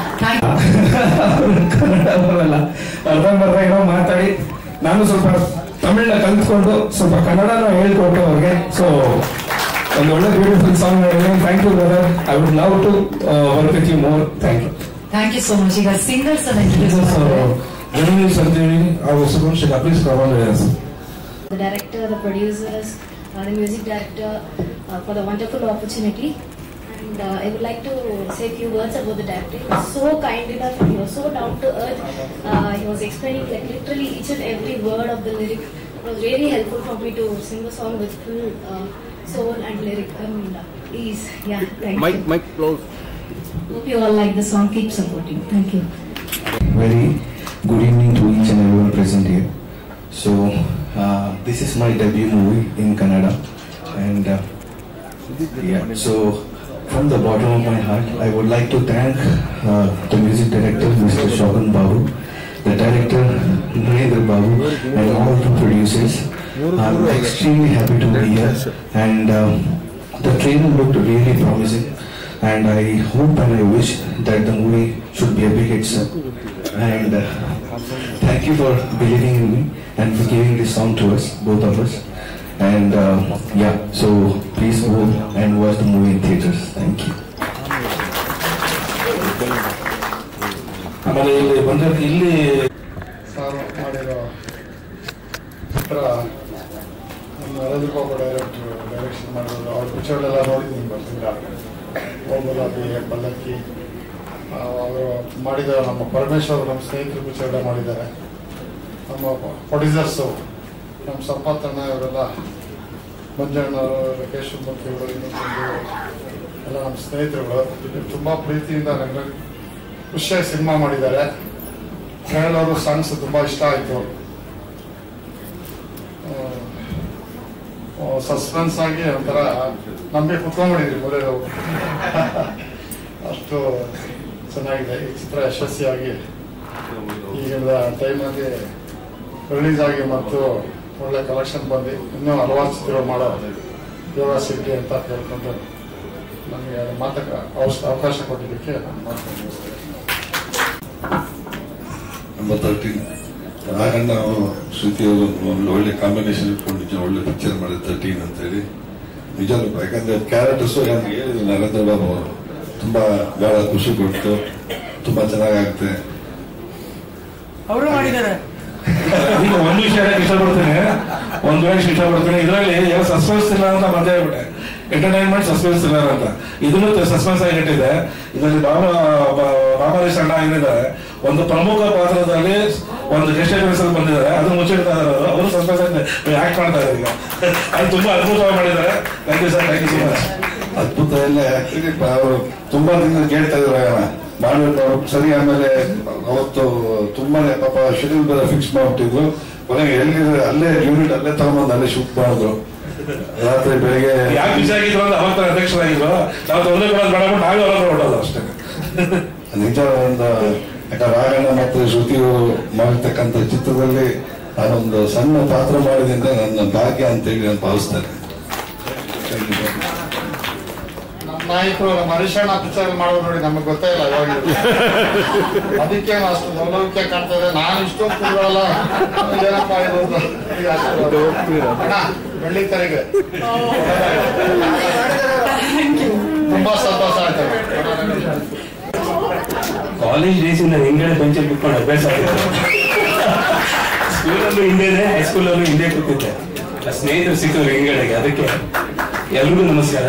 Speaker 10: Kannada ಬರಲ್ಲ ಅರ್ಧಂಬರ್ಧ ಏನೋ ಮಾತಾಡಿ ನಾನು ಸ್ವಲ್ಪ ತಮಿಳ್ನ ಕಲ್ತ್ಕೊಂಡು ಸ್ವಲ್ಪ ಕನ್ನಡನ ಹೇಳ್ಕೊಟ್ಟು ಅವ್ರಿಗೆ ಸೊ ಒಂದು ಒಳ್ಳೆ ಬ್ಯೂಟಿಫುಲ್ ಸಾಂಗ್ ಮಾಡಿದ್ದೀನಿ thank you brother I would love to work with you more thank you
Speaker 1: thank you so much ಈಗ ಸಿಂಗರ್ಸ್ ಅನ್ನ ಇಂಟ್ರೊಡ್ಯೂಸ್
Speaker 7: ಸೊ
Speaker 1: ಮಾಡ್ತಾರೆ
Speaker 7: ಜನರಲ್ ಅಂತೇಳಿ ಅವ್ರ ಸುಖಂಶ please command
Speaker 11: the director, the producers, uh, the music director uh, for the wonderful opportunity. And uh, I would like to say a few words about the director. He was so kind enough and he was so down to earth. Uh, he was explaining like literally each and every word of the lyric. It was really helpful for me to sing the song with full uh, soul and lyric. I mean, uh, please, yeah, thank
Speaker 12: Mike,
Speaker 11: you.
Speaker 12: Mike, close.
Speaker 11: Hope you all like the song. Keep supporting. Thank you.
Speaker 13: Very good evening to each and everyone present here. So, uh, this is my debut movie in Kannada, and uh, yeah. So, from the bottom of my heart, I would like to thank uh, the music director, Mr. Shogun Babu, the director Narendra Babu, and all the producers. I'm extremely happy to be here, and um, the trailer looked really promising. And I hope and I wish that the movie should be a big hit, sir. And uh, thank you for believing in me and for giving this song to us, both of us. And uh, yeah, so please go and watch the movie in theaters. Thank you.
Speaker 7: ಆಮೇಲೆ ಇಲ್ಲಿ ಬಂದ ಇಲ್ಲಿ
Speaker 12: ಸಾರು ಮಾಡಿರೋ ಚಿತ್ರ ನಮ್ಮ Narendra Babu director direction ಮಾಡಿರೋದು ಅವ್ರ ಪಿಕ್ಚರ್ಗಳೆಲ್ಲ ನೋಡಿದ್ದೀನಿ ಬರ್ತಿಲ್ಲ ಓಬಲಾಬಿ ಪಲ್ಲಕ್ಕಿ ಅವರು ಮಾಡಿದ ನಮ್ಮ ಪರಮೇಶ್ವರ್ ನಮ್ಮ ಸ್ನೇಹಿತರು ಪಿಕ್ಚರ್ಗಳ ಮಾಡಿದ್ದಾರೆ ನಮ್ಮ ಪ್ರೊಡ್ಯೂಸರ್ಸು ನಮ್ಮ ಸಂಪತ್ತಣ್ಣ ಇವರೆಲ್ಲ ಮಂಜಣ್ಣವರು ಕೇಶವಮೂರ್ತಿಗಳು ಇನ್ನೊಂದು ಎಲ್ಲ ನಮ್ಮ ಸ್ನೇಹಿತರುಗಳು ತುಂಬ ಪ್ರೀತಿಯಿಂದ ನನಗೆ ಖುಷಿಯಾಗಿ ಸಿನಿಮಾ ಮಾಡಿದ್ದಾರೆ ಹೇಳೋರು ಸಾಂಗ್ಸ್ ತುಂಬಾ ಇಷ್ಟ ಆಯ್ತು ಸಸ್ಪೆನ್ಸ್ ಆಗಿ ಒಂಥರ ನಮಗೆ ಕುತ್ಕೊಂಡ್ಬಿಟ್ಟಿದ್ರಿ ಮೊದಲೇ ನಾವು ಅಷ್ಟು ಚೆನ್ನಾಗಿದೆ ಈ ಚಿತ್ರ ಯಶಸ್ವಿಯಾಗಿ ಈಗಿನ ಟೈಮಲ್ಲಿ ರಿಲೀಸ್ ಆಗಿ ಮತ್ತು ಒಳ್ಳೆ ಕಲೆಕ್ಷನ್ ಬಂದು ಇನ್ನೂ ಹಲವಾರು ಚಿತ್ರಗಳು ಮಾಡೋ ಯೋಗ ಸಿಗ್ಲಿ ಅಂತ ಕೇಳ್ಕೊಂಡು ನನಗೆ ಮಾತಕ್ಕೆ ಅವಶ್ಯ ಅವಕಾಶ ಕೊಟ್ಟಿದ್ದಕ್ಕೆ ನಾನು ಮಾತನ್ನು
Speaker 14: ನಂಬರ್ ತರ್ಟೀನ್ ರಾಘಣ್ಣ ಅವರು ಶ್ರುತಿ ಅವರು ಒಂದು ಒಳ್ಳೆ ಕಾಂಬಿನೇಷನ್ ಇಟ್ಕೊಂಡು ನಿಜ ಒಳ್ಳೆ ಪಿಕ್ಚರ್ ಮಾಡಿದ ತರ್ಟೀನ್ ಅಂತ ಹೇಳಿ ನಿಜ ಯಾಕಂದ್ರೆ ಕ್ಯಾರೆಕ್ಟರ್ಸ್ ನಮ್ಗೆ ಹೇಳಿದ್ರು ನರೇಂದ್ರ ಬಾಬು ಅವರು ತುಂಬಾ ಬಹಳ ಖುಷಿ ಕೊಟ್ಟು ತುಂಬಾ ಚೆನ್ನಾಗಾಗುತ್ತೆ
Speaker 15: ಅವರು ಮಾಡಿದ್ದಾರೆ
Speaker 7: ಈಗ ಒಂದು ವಿಷಯ ಹೇಳಕ್ ಇಷ್ಟಪಡ್ತೇನೆ ಒಂದು ವಿಷಯ ಇಷ್ಟಪಡ್ತೇನೆ ಇದರಲ್ಲಿ ಯಾವ ಸಸ್ಪೆನ್ಸ್ ಇಲ್ಲ ಅಂತ ಮತ್ತೆ ಹೇಳ್ಬಿಟ್ಟೆ ಎಂಟರ್ಟೈನ್ಮೆಂಟ್ ಸಸ್ಪೆನ್ಸ್ ಇಲ್ಲ ಅಂತ ಇದನ್ನು ಸಸ್ಪೆನ್ಸ್ ಆಗಿ ಇಟ್ಟಿದೆ ಇದರಲ್ಲಿ ಬಾಬಾ ಬಾಬಾರೀಶ್ ಅಣ್ಣ ಏನಿದ್ದಾರೆ ಒಂದು ಪ್ರಮುಖ ಪಾತ್ರದಲ್ಲಿ ಒಂದು ಗೆಸ್ಟ್ ಅಪಿಯರೆನ್ಸ್ ಅಲ್ಲಿ ಬಂದಿದ್ದಾರೆ ಅದನ್ನ ಮುಚ್ಚಿಡ್ತಾ ಇದ್ದಾರೆ ಅವರು ಅವರು ಸಸ್ಪೆನ್ಸ್ ಆಗಿ ಆಕ್ಟ್ ಮಾಡ್ತಾ ಇದ್ದಾರೆ ಈಗ ಅದು ತುಂಬಾ ಅದ್ಭುತವಾಗಿ ಮಾಡಿದ್ದಾರೆ thank you sir thank you so much
Speaker 14: ಅದ್ಭುತ ಎಲ್ಲ ಆಕ್ಚುಲಿ ಅವರು ತುಂಬಾ ದಿನ ಕೇಳ್ತಾ ಇದ್ರು ರಾಘಣ್ಣ ಮಾಡ್ಬೇಕು ಅವ್ರು ಸರಿ ಆಮೇಲೆ ಅವತ್ತು ತುಂಬಾನೇ ಪಾಪ ಶೆಡ್ಯೂಲ್ ಬೇರೆ ಫಿಕ್ಸ್ ಮಾಡ್ಬಿಟ್ಟಿದ್ರು ಕೊನೆಗೆ ಎಲ್ಲಿದ್ರೆ ಅಲ್ಲೇ ಯೂನಿಟ್ ಅಲ್ಲೇ ತಗೊಂಬಂದು ಅಲ್ಲೇ ಶೂಟ್ ಮಾಡಿದ್ರು ರಾತ್ರಿ ಬೆಳಿಗ್ಗೆ
Speaker 7: ಯಾಕೆ ಬಿಸಿ ಆಗಿದ್ರು ಅಂತ ಅವಾಗ ಅಧ್ಯಕ್ಷರಾಗಿದ್ರು ನಾವು ತೊಂದರೆ ಕೊಡೋದು ಬೇಡ ಬಿಟ್ಟು ನಾವೇ ಹೊರಗೆ ಹೊರಡೋದು ಅಷ್ಟೇ
Speaker 14: ನಿಜ ಒಂದು ಯಾಕಂದ್ರೆ ರಾಘಣ್ಣ ಮತ್ತು ಶ್ರುತಿಯವರು ಮಾಡಿರ್ತಕ್ಕಂಥ ಚಿತ್ರದಲ್ಲಿ ನಾನೊಂದು ಸಣ್ಣ ಪಾತ್ರ ಮಾಡಿದಿಂದ ನನ್ನ ಭಾಗ್ಯ ಅಂತೇಳಿ ನಾನು ಭಾವಿಸ್ತೇನೆ
Speaker 12: ನಮ್ಮ ನಾಯಕರು ನಮ್ಮ ಹರೀಶಣ್ಣ ಪಿಕ್ಚರ್ ಮಾಡೋದು ನೋಡಿ ನಮಗೆ ಗೊತ್ತೇ ಇಲ್ಲ ಯಾವಾಗ ಅದಕ್ಕೆ ನಾವು ಅಷ್ಟು ಲವಲವಿಕೆ ಕಾಣ್ತಾ ಇದೆ ನಾನು ಇಷ್ಟೊಂದು ಕೂತ್ಕೊಳ್ಳಲ್ಲ ಏನಪ್ಪ ಇದು ಅಂತ. ಈಗ ಅಷ್ಟು ಅಣ್ಣ, ಬೆಳ್ಳಿ ತೆರಿಗೆ ತುಂಬಾ ಸಂತೋಷ ಆಯ್ತು
Speaker 16: ಕಾಲೇಜ್ ಡೇಸ್ ಇಂದ ಹಿಂಗಡೆ ಬೆಂಚಲ್ಲಿ ಕುತ್ಕೊಂಡು ಅಭ್ಯಾಸ ಆಗಿತ್ತು ಸ್ಕೂಲಲ್ಲೂ ಹಿಂದೆನೆ ಹೈಸ್ಕೂಲಲ್ಲೂ ಹಿಂದೆ ಕೂತಿದ್ದೆ ಆ ಸ್ನೇಹಿತರು ಸಿಕ್ಕಿದ್ರು ಹಿಂಗಡೆಗೆ ಅದಕ್ಕೆ ಎಲ್ರಿಗೂ ನಮಸ್ಕಾರ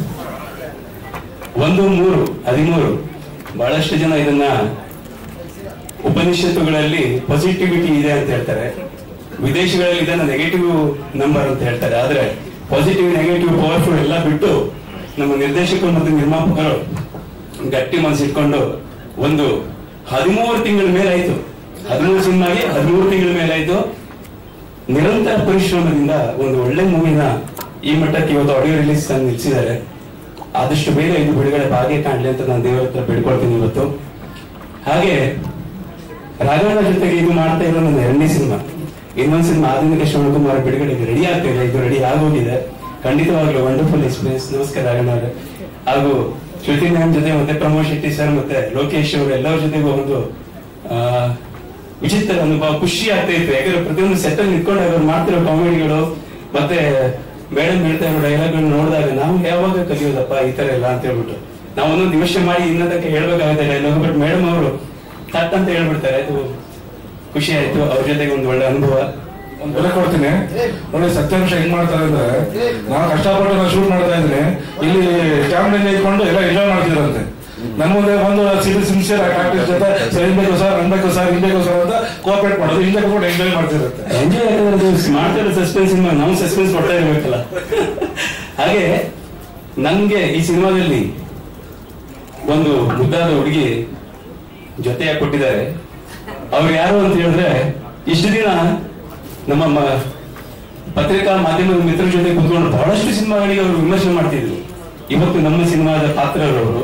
Speaker 16: ಒಂದು ಮೂರು ಹದಿಮೂರು ಬಹಳಷ್ಟು ಜನ ಇದನ್ನ ಉಪನಿಷತ್ತುಗಳಲ್ಲಿ ಪಾಸಿಟಿವಿಟಿ ಇದೆ ಅಂತ ಹೇಳ್ತಾರೆ ವಿದೇಶಗಳಲ್ಲಿ ಇದನ್ನ ನೆಗೆಟಿವ್ ನಂಬರ್ ಅಂತ ಹೇಳ್ತಾರೆ ಆದ್ರೆ ಪಾಸಿಟಿವ್ ನೆಗೆಟಿವ್ ಪವರ್ಫುಲ್ ಎಲ್ಲ ಬಿಟ್ಟು ನಮ್ಮ ನಿರ್ದೇಶಕರು ಮತ್ತು ನಿರ್ಮಾಪಕರು ಗಟ್ಟಿ ಮನಸ್ಸಿಟ್ಕೊಂಡು ಒಂದು ಹದಿಮೂರು ತಿಂಗಳ ಮೇಲಾಯ್ತು ಹದಿಮೂರು ಸಿನಿಮಾಗೆ ಹದಿಮೂರು ತಿಂಗಳ ಮೇಲಾಯ್ತು ನಿರಂತರ ಪರಿಶ್ರಮದಿಂದ ಒಂದು ಒಳ್ಳೆ ಮೂವಿನ ಈ ಮಟ್ಟಕ್ಕೆ ಇವತ್ತು ಆಡಿಯೋ ರಿಲೀಸ್ ನಿಲ್ಸಿದ್ದಾರೆ ಆದಷ್ಟು ಬೇಗ ಇದು ಬಿಡುಗಡೆ ಭಾಗ್ಯ ಕಾಣ್ಲಿ ಅಂತ ನಾನು ದೇವರ ಹತ್ರ ಬೇಡ್ಕೊಳ್ತೀನಿ ಇವತ್ತು ಹಾಗೆ ರಾಘವನ ಜೊತೆಗೆ ಇದು ಮಾಡ್ತಾ ಇರೋ ನನ್ನ ಎರಡನೇ ಸಿನಿಮಾ ಇನ್ನೊಂದು ಸಿನಿಮಾ ಆಧುನಿಕ ಶಿವಕುಮಾರ್ ಬಿಡುಗಡೆಗೆ ರೆಡಿ ಆಗ್ತಾ ಇದೆ ಇದು ರೆಡಿ ಆಗೋಗಿದೆ ಖಂಡಿತವಾಗ್ಲೂ ವಂಡರ್ಫುಲ್ ಎಕ್ಸ್ಪೀರಿಯನ್ಸ್ ನಮಸ್ಕಾರ ರಾಘಣ್ಣ ಅವರೇ ಹಾಗೂ ಶ್ರುತಿ ಮ್ಯಾಮ್ ಜೊತೆ ಮತ್ತೆ ಪ್ರಮೋದ್ ಶೆಟ್ಟಿ ಸರ್ ಮತ್ತೆ ಲೋಕೇಶ್ ಅವರು ಎಲ್ಲರ ಜೊತೆಗೂ ಒಂದು ಆ, ವಿಚಿತ್ರ ಅನುಭವ ಖುಷಿ ಆಗ್ತಾ ಇತ್ತು ಯಾಕಂದ್ರೆ ಪ್ರತಿಯೊಂದು ಸೆಟ್ ಅಲ್ಲಿ ನಿಂತ್ಕೊಂಡಾಗ ಅವ್ರು ಮಾಡ್ತಿರೋ ಕಾಮಿಡಿಗಳು ಮತ್ತೆ ಮೇಡಮ್ ಹೇಳ್ತಾ ಇರೋ ಡೈಲಾಗ್ಗಳು ನೋಡಿದಾಗ ನಾವು ಯಾವಾಗ ಕಲಿಯೋದಪ್ಪ ಈ ತರ ಎಲ್ಲ ಅಂತ ಹೇಳ್ಬಿಟ್ಟು ನಾವು ಒಂದೊಂದು ನಿಮಿಷ ಮಾಡಿ ಇನ್ನೊಂದಕ್ಕೆ ಹೇಳ್ಬೇಕಾಗುತ್ತೆ ಡೈಲಾಗ್ ಬಟ್ ಮೇಡಮ್ ಅವರು ತಟ್ ಅಂತ ಹೇಳ್ಬಿಡ್ತಾರೆ ಅದು ಖುಷಿ ಆಯ್ತು ಅವ್ರ ಜೊತೆಗೆ ಒಂದು ಒಳ್ಳೆ ಅನುಭವ
Speaker 7: ಒಂದ್ ಬೆಲೆ ಕೊಡ್ತೀನಿ ನೋಡಿ ಸತ್ಯಾಂಶ ಹೆಂಗ್ ಮಾಡ್ತಾರೆ ಅಂದ್ರೆ ನಾವು ಕಷ್ಟಪಟ್ಟು ನಾವು ಶೂಟ್ ಮಾಡ್ತಾ ಇದ್ರೆ ಇಲ್ಲಿ ಕ್ಯಾಮ್ರಾ ಇಟ್ಕೊಂಡು ಎಲ್ಲ ಎಂಜಾಯ್ ಮಾಡ್ತಿದ್ರಂತೆ ನಮ್ಮ ಮುಂದೆ ಬಂದು ಸಿಟಿ ಸಿನ್ಸಿಯರ್ ಆರ್ಟಿಸ್ಟ್ ಜೊತೆ ಸರ್ ಹಿಂಗ್ ಬೇಕು ಸರ್ ಹಂಗ್ ಬೇಕು ಸರ್ ಹಿಂಗ್ ಬೇಕು ಸರ್ ಅಂತ ಕೋಆಪರೇಟ್ ಮಾಡೋದು ಹಿಂದೆ ಕೂಡ ಎಂಜಾಯ್ ಮಾಡ್ತಿರುತ್ತೆ
Speaker 16: ಎಂಜಾಯ್ ಯಾಕಂದ್ರೆ ಮಾಡ್ತಿರೋ ಸಸ್ಪೆನ್ಸ್ ಸಿನಿಮಾ ನಾವು ಸಸ್ಪೆನ್ಸ್ ಕೊಡ್ತಾ ಇರ್ಬೇಕಲ್ಲ ಹಾಗೆ ನನ್ಗೆ ಈ ಸಿನಿಮಾದಲ್ಲಿ ಒಂದು ಮುದ್ದಾದ ಹುಡುಗಿ ಜೊತೆಯಾಗಿ ಕೊಟ್ಟಿದ್ದಾರೆ ಅವ್ರು ಯಾರು ಅಂತ ಹೇಳಿದ್ರೆ ಇಷ್ಟು ದಿನ ನಮ್ಮ ಮ- ಪತ್ರಿಕಾ ಮಾಧ್ಯಮದ ಮಿತ್ರರ ಜೊತೆ ಕುತ್ಕೊಂಡು ಬಹಳಷ್ಟು ಸಿನಿಮಾಗಳಿಗೆ ಅವರು ವಿಮರ್ಶೆ ಮಾಡ್ತಿದ್ರು ಇವತ್ತು ನಮ್ಮ ಸಿನಿಮಾದ ಪಾತ್ರರವರು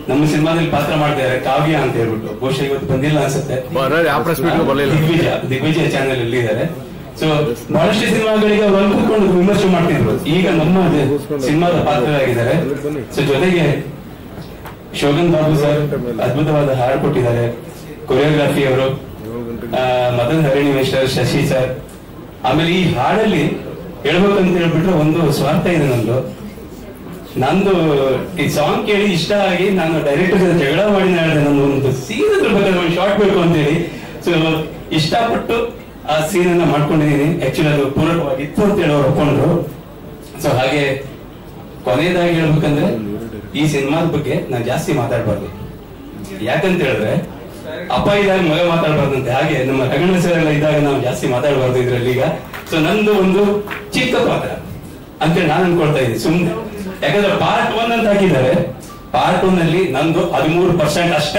Speaker 16: ನಮ್ಮ ಸಿನಿಮಾದಲ್ಲಿ ಪಾತ್ರ ಮಾಡ್ತಾ ಇದ್ದಾರೆ ಕಾವ್ಯ ಅಂತ ಹೇಳ್ಬಿಟ್ಟು ಬಹುಶಃ ಇವತ್ತು ಬಂದಿಲ್ಲ ಅನ್ಸುತ್ತೆ
Speaker 17: ಯಾವ press meet ಗೂ ಬರ್ಲಿಲ್ಲ.
Speaker 16: ದಿಗ್ವಿಜಯ ದಿಗ್ವಿಜಯ ಚಾನೆಲ್ ಅಲ್ಲಿ ಇದ್ದಾರೆ ಸೊ ಬಹಳಷ್ಟು ಸಿನಿಮಾಗಳಿಗೆ ಅವ್ರು ಅಲ್ಲಿ ಕೂತ್ಕೊಂಡು ವಿಮರ್ಶೆ ಮಾಡ್ತಿದ್ರು ಈಗ ನಮ್ಮ ಸಿನಿಮಾದ ಪಾತ್ರರಾಗಿದ್ದಾರೆ ಸೊ ಜೊತೆಗೆ ಶೋಗನ್ ಬಾಬು ಸರ್ ಅದ್ಭುತವಾದ ಹಾಡು ಕೊಟ್ಟಿದ್ದಾರೆ ಕೊರಿಯೋಗ್ರಫಿ ಅವರು ಆ, ಮದನ್ ಹರಿಣಿ ಮಿಸ್ಟರ್ ಶಶಿ ಸರ್ ಆಮೇಲೆ ಈ ಹಾಡಲ್ಲಿ ಹೇಳ್ಬೇಕಂತ ಹೇಳ್ಬಿಟ್ರೆ ಒಂದು ಸ್ವಾರ್ಥ ಇದೆ ನಂದು ನಂದು ಈ ಸಾಂಗ್ ಕೇಳಿ ಇಷ್ಟ ಆಗಿ ನಾನು ಡೈರೆಕ್ಟರ್ ಜೊತೆ ಜಗಳ ಮಾಡಿ ಹೇಳಿದೆ ನಾನು ಒಂದು ಸೀನ್ ಬೇಕಾದ್ರೆ ಒಂದು ಶಾರ್ಟ್ ಬೇಕು ಅಂತ ಹೇಳಿ ಸೊ ಇಷ್ಟಪಟ್ಟು ಆ ಸೀನ್ ಅನ್ನ ಮಾಡ್ಕೊಂಡಿದ್ದೀನಿ ಆಕ್ಚುಲಿ ಅದು ಪೂರಕವಾಗಿತ್ತು ಅಂತ ಹೇಳಿ ಅವ್ರು ಒಪ್ಕೊಂಡ್ರು ಸೊ ಹಾಗೆ ಕೊನೆಯದಾಗಿ ಹೇಳ್ಬೇಕಂದ್ರೆ ಈ ಸಿನಿಮಾದ ಬಗ್ಗೆ ನಾನು ಜಾಸ್ತಿ ಮಾತಾಡ್ಬಾರ್ದು ಯಾಕಂತ ಹೇಳಿದ್ರೆ ಅಪ್ಪ ಇದ್ದಾಗ ಮಗ ಮಾತಾಡ್ಬಾರ್ದಂತೆ ಹಾಗೆ ನಮ್ಮ ರಗಣ ಸರ್ ಎಲ್ಲ ಇದ್ದಾಗ ನಾವು ಜಾಸ್ತಿ ಮಾತಾಡ್ಬಾರ್ದು ಇದ್ರಲ್ಲಿ ಈಗ ಸೊ ನಂದು ಒಂದು ಚಿಕ್ಕ ಪಾತ್ರ ಅಂತೇಳಿ ನಾನು ಅನ್ಕೊಳ್ತಾ ಇದ್ದೀನಿ ಸುಮ್ಮನೆ ಯಾಕಂದ್ರೆ ಪಾರ್ಟ್ ಒನ್ ಅಂತ ಹಾಕಿದ್ದಾರೆ ಪಾರ್ಟ್ ಒನ್ ಅಲ್ಲಿ ನಂದು ಹದಿಮೂರು ಪರ್ಸೆಂಟ್ ಅಷ್ಟೇ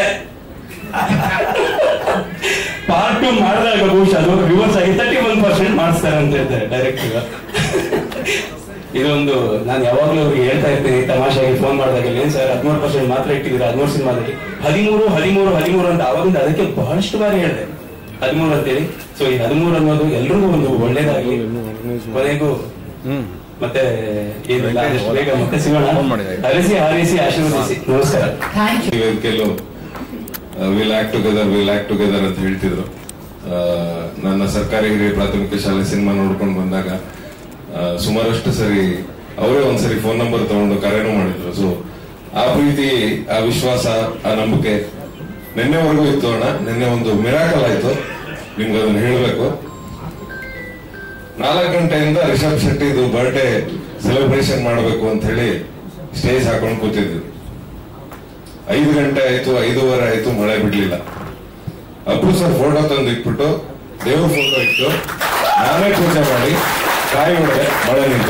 Speaker 16: ಪಾರ್ಟ್ ಟು ಮಾಡಿದಾಗ ಬಹುಶಃ ಅದು ರಿವರ್ಸ್ ಆಗಿ ತರ್ಟಿ ಒನ್ ಪರ್ಸೆಂಟ್ ಮಾಡಿಸ್ತಾರೆ ಅಂತ ಹೇಳ್ತಾರೆ ಡೈರೆಕ್ಟರ್ ಇದೊಂದು ನಾನು ಯಾವಾಗ್ಲೂ ಅವ್ರಿಗೆ ಹೇಳ್ತಾ ಇರ್ತೀನಿ ತಮಾಷೆಗೆ ಫೋನ್ ಮಾಡಿದಾಗ ಏನ್ ಸರ್ ಹದಿಮೂರು ಪರ್ಸೆಂಟ್ ಮಾತ್ರ ಇಟ್ಟಿದ್ದೀರಾ ಹದಿಮೂರು ಸಿನಿಮಾದಲ್ಲಿ ಹದಿಮೂರು ಹದಿಮೂರು ಹದಿಮೂರು ಅಂತ ಅವಾಗಿಂದ ಅದಕ್ಕೆ ಬಹಳಷ್ಟು ಬಾರಿ ಹೇಳಿದೆ ಹದಿಮೂರು ಅಂತೇಳಿ ಸೊ ಈ ಹದಿಮೂರು ಅನ್ನೋದು ಎಲ್ರಿಗೂ ಒಂದು ಒಳ್ಳೇದಾಗ್ಲಿ ಕೊನೆಗೂ ಮತ್ತೆ ಏನಿಲ್ಲ ಆದಷ್ಟು ಬೇಗ ಮತ್ತೆ ಸಿಗೋಣ ಹರಿಸಿ ಹಾರೈಸಿ ಆಶೀರ್ವದಿಸಿ ನಮಸ್ಕಾರ
Speaker 14: ವೇದಿಕೆಯಲ್ಲೂ will act together will act together ಅಂತ ಹೇಳ್ತಿದ್ರು ಆ, ನನ್ನ ಸರ್ಕಾರಿ ಹಿರಿಯ ಪ್ರಾಥಮಿಕ ಶಾಲೆ ಸಿನಿಮಾ ನೋಡ್ಕೊಂಡು ಬಂದಾಗ ಆ, ಸುಮಾರಷ್ಟು ಸರಿ ಅವರೇ ಒಂದ್ಸರಿ ಫೋನ್ ನಂಬರ್ ತಗೊಂಡು ಕರೆನೂ ಮಾಡಿದ್ರು ಸೊ ಆ ಪ್ರೀತಿ ಆ ವಿಶ್ವಾಸ ಆ ನಂಬಿಕೆ ನಿನ್ನೆವರೆಗೂ ಇತ್ತು ಅಣ್ಣ ನಿನ್ನೆ ಒಂದು ಮಿರಾಕಲ್ ಆಯ್ತು ನಿಮ್ಗೆ ಅದನ್ನ ಹೇಳ್ಬೇಕು ನಾಲ್ಕು ಗಂಟೆಯಿಂದ ರಿಷಬ್ ಶೆಟ್ಟಿದು ಬರ್ಡೇ ಸೆಲೆಬ್ರೇಷನ್ ಮಾಡಬೇಕು ಅಂತ ಹೇಳಿ ಸ್ಟೇಜ್ ಹಾಕೊಂಡು ಕೂತಿದ್ವಿ ಐದು ಗಂಟೆ ಆಯ್ತು ಐದೂವರೆ ಆಯ್ತು ಮಳೆ ಬಿಡ್ಲಿಲ್ಲ ಅಪ್ಪು ಸರ್ ಫೋಟೋ ತಂದು ಇಟ್ಬಿಟ್ಟು ದೇವ್ರ ಫೋಟೋ ಇಟ್ಟು ನಾನೇ ಪೂಜೆ ಮಾಡಿ ಕಾಯಿ ಹೊಡೆದೆ ಮಳೆ ನಿಂತು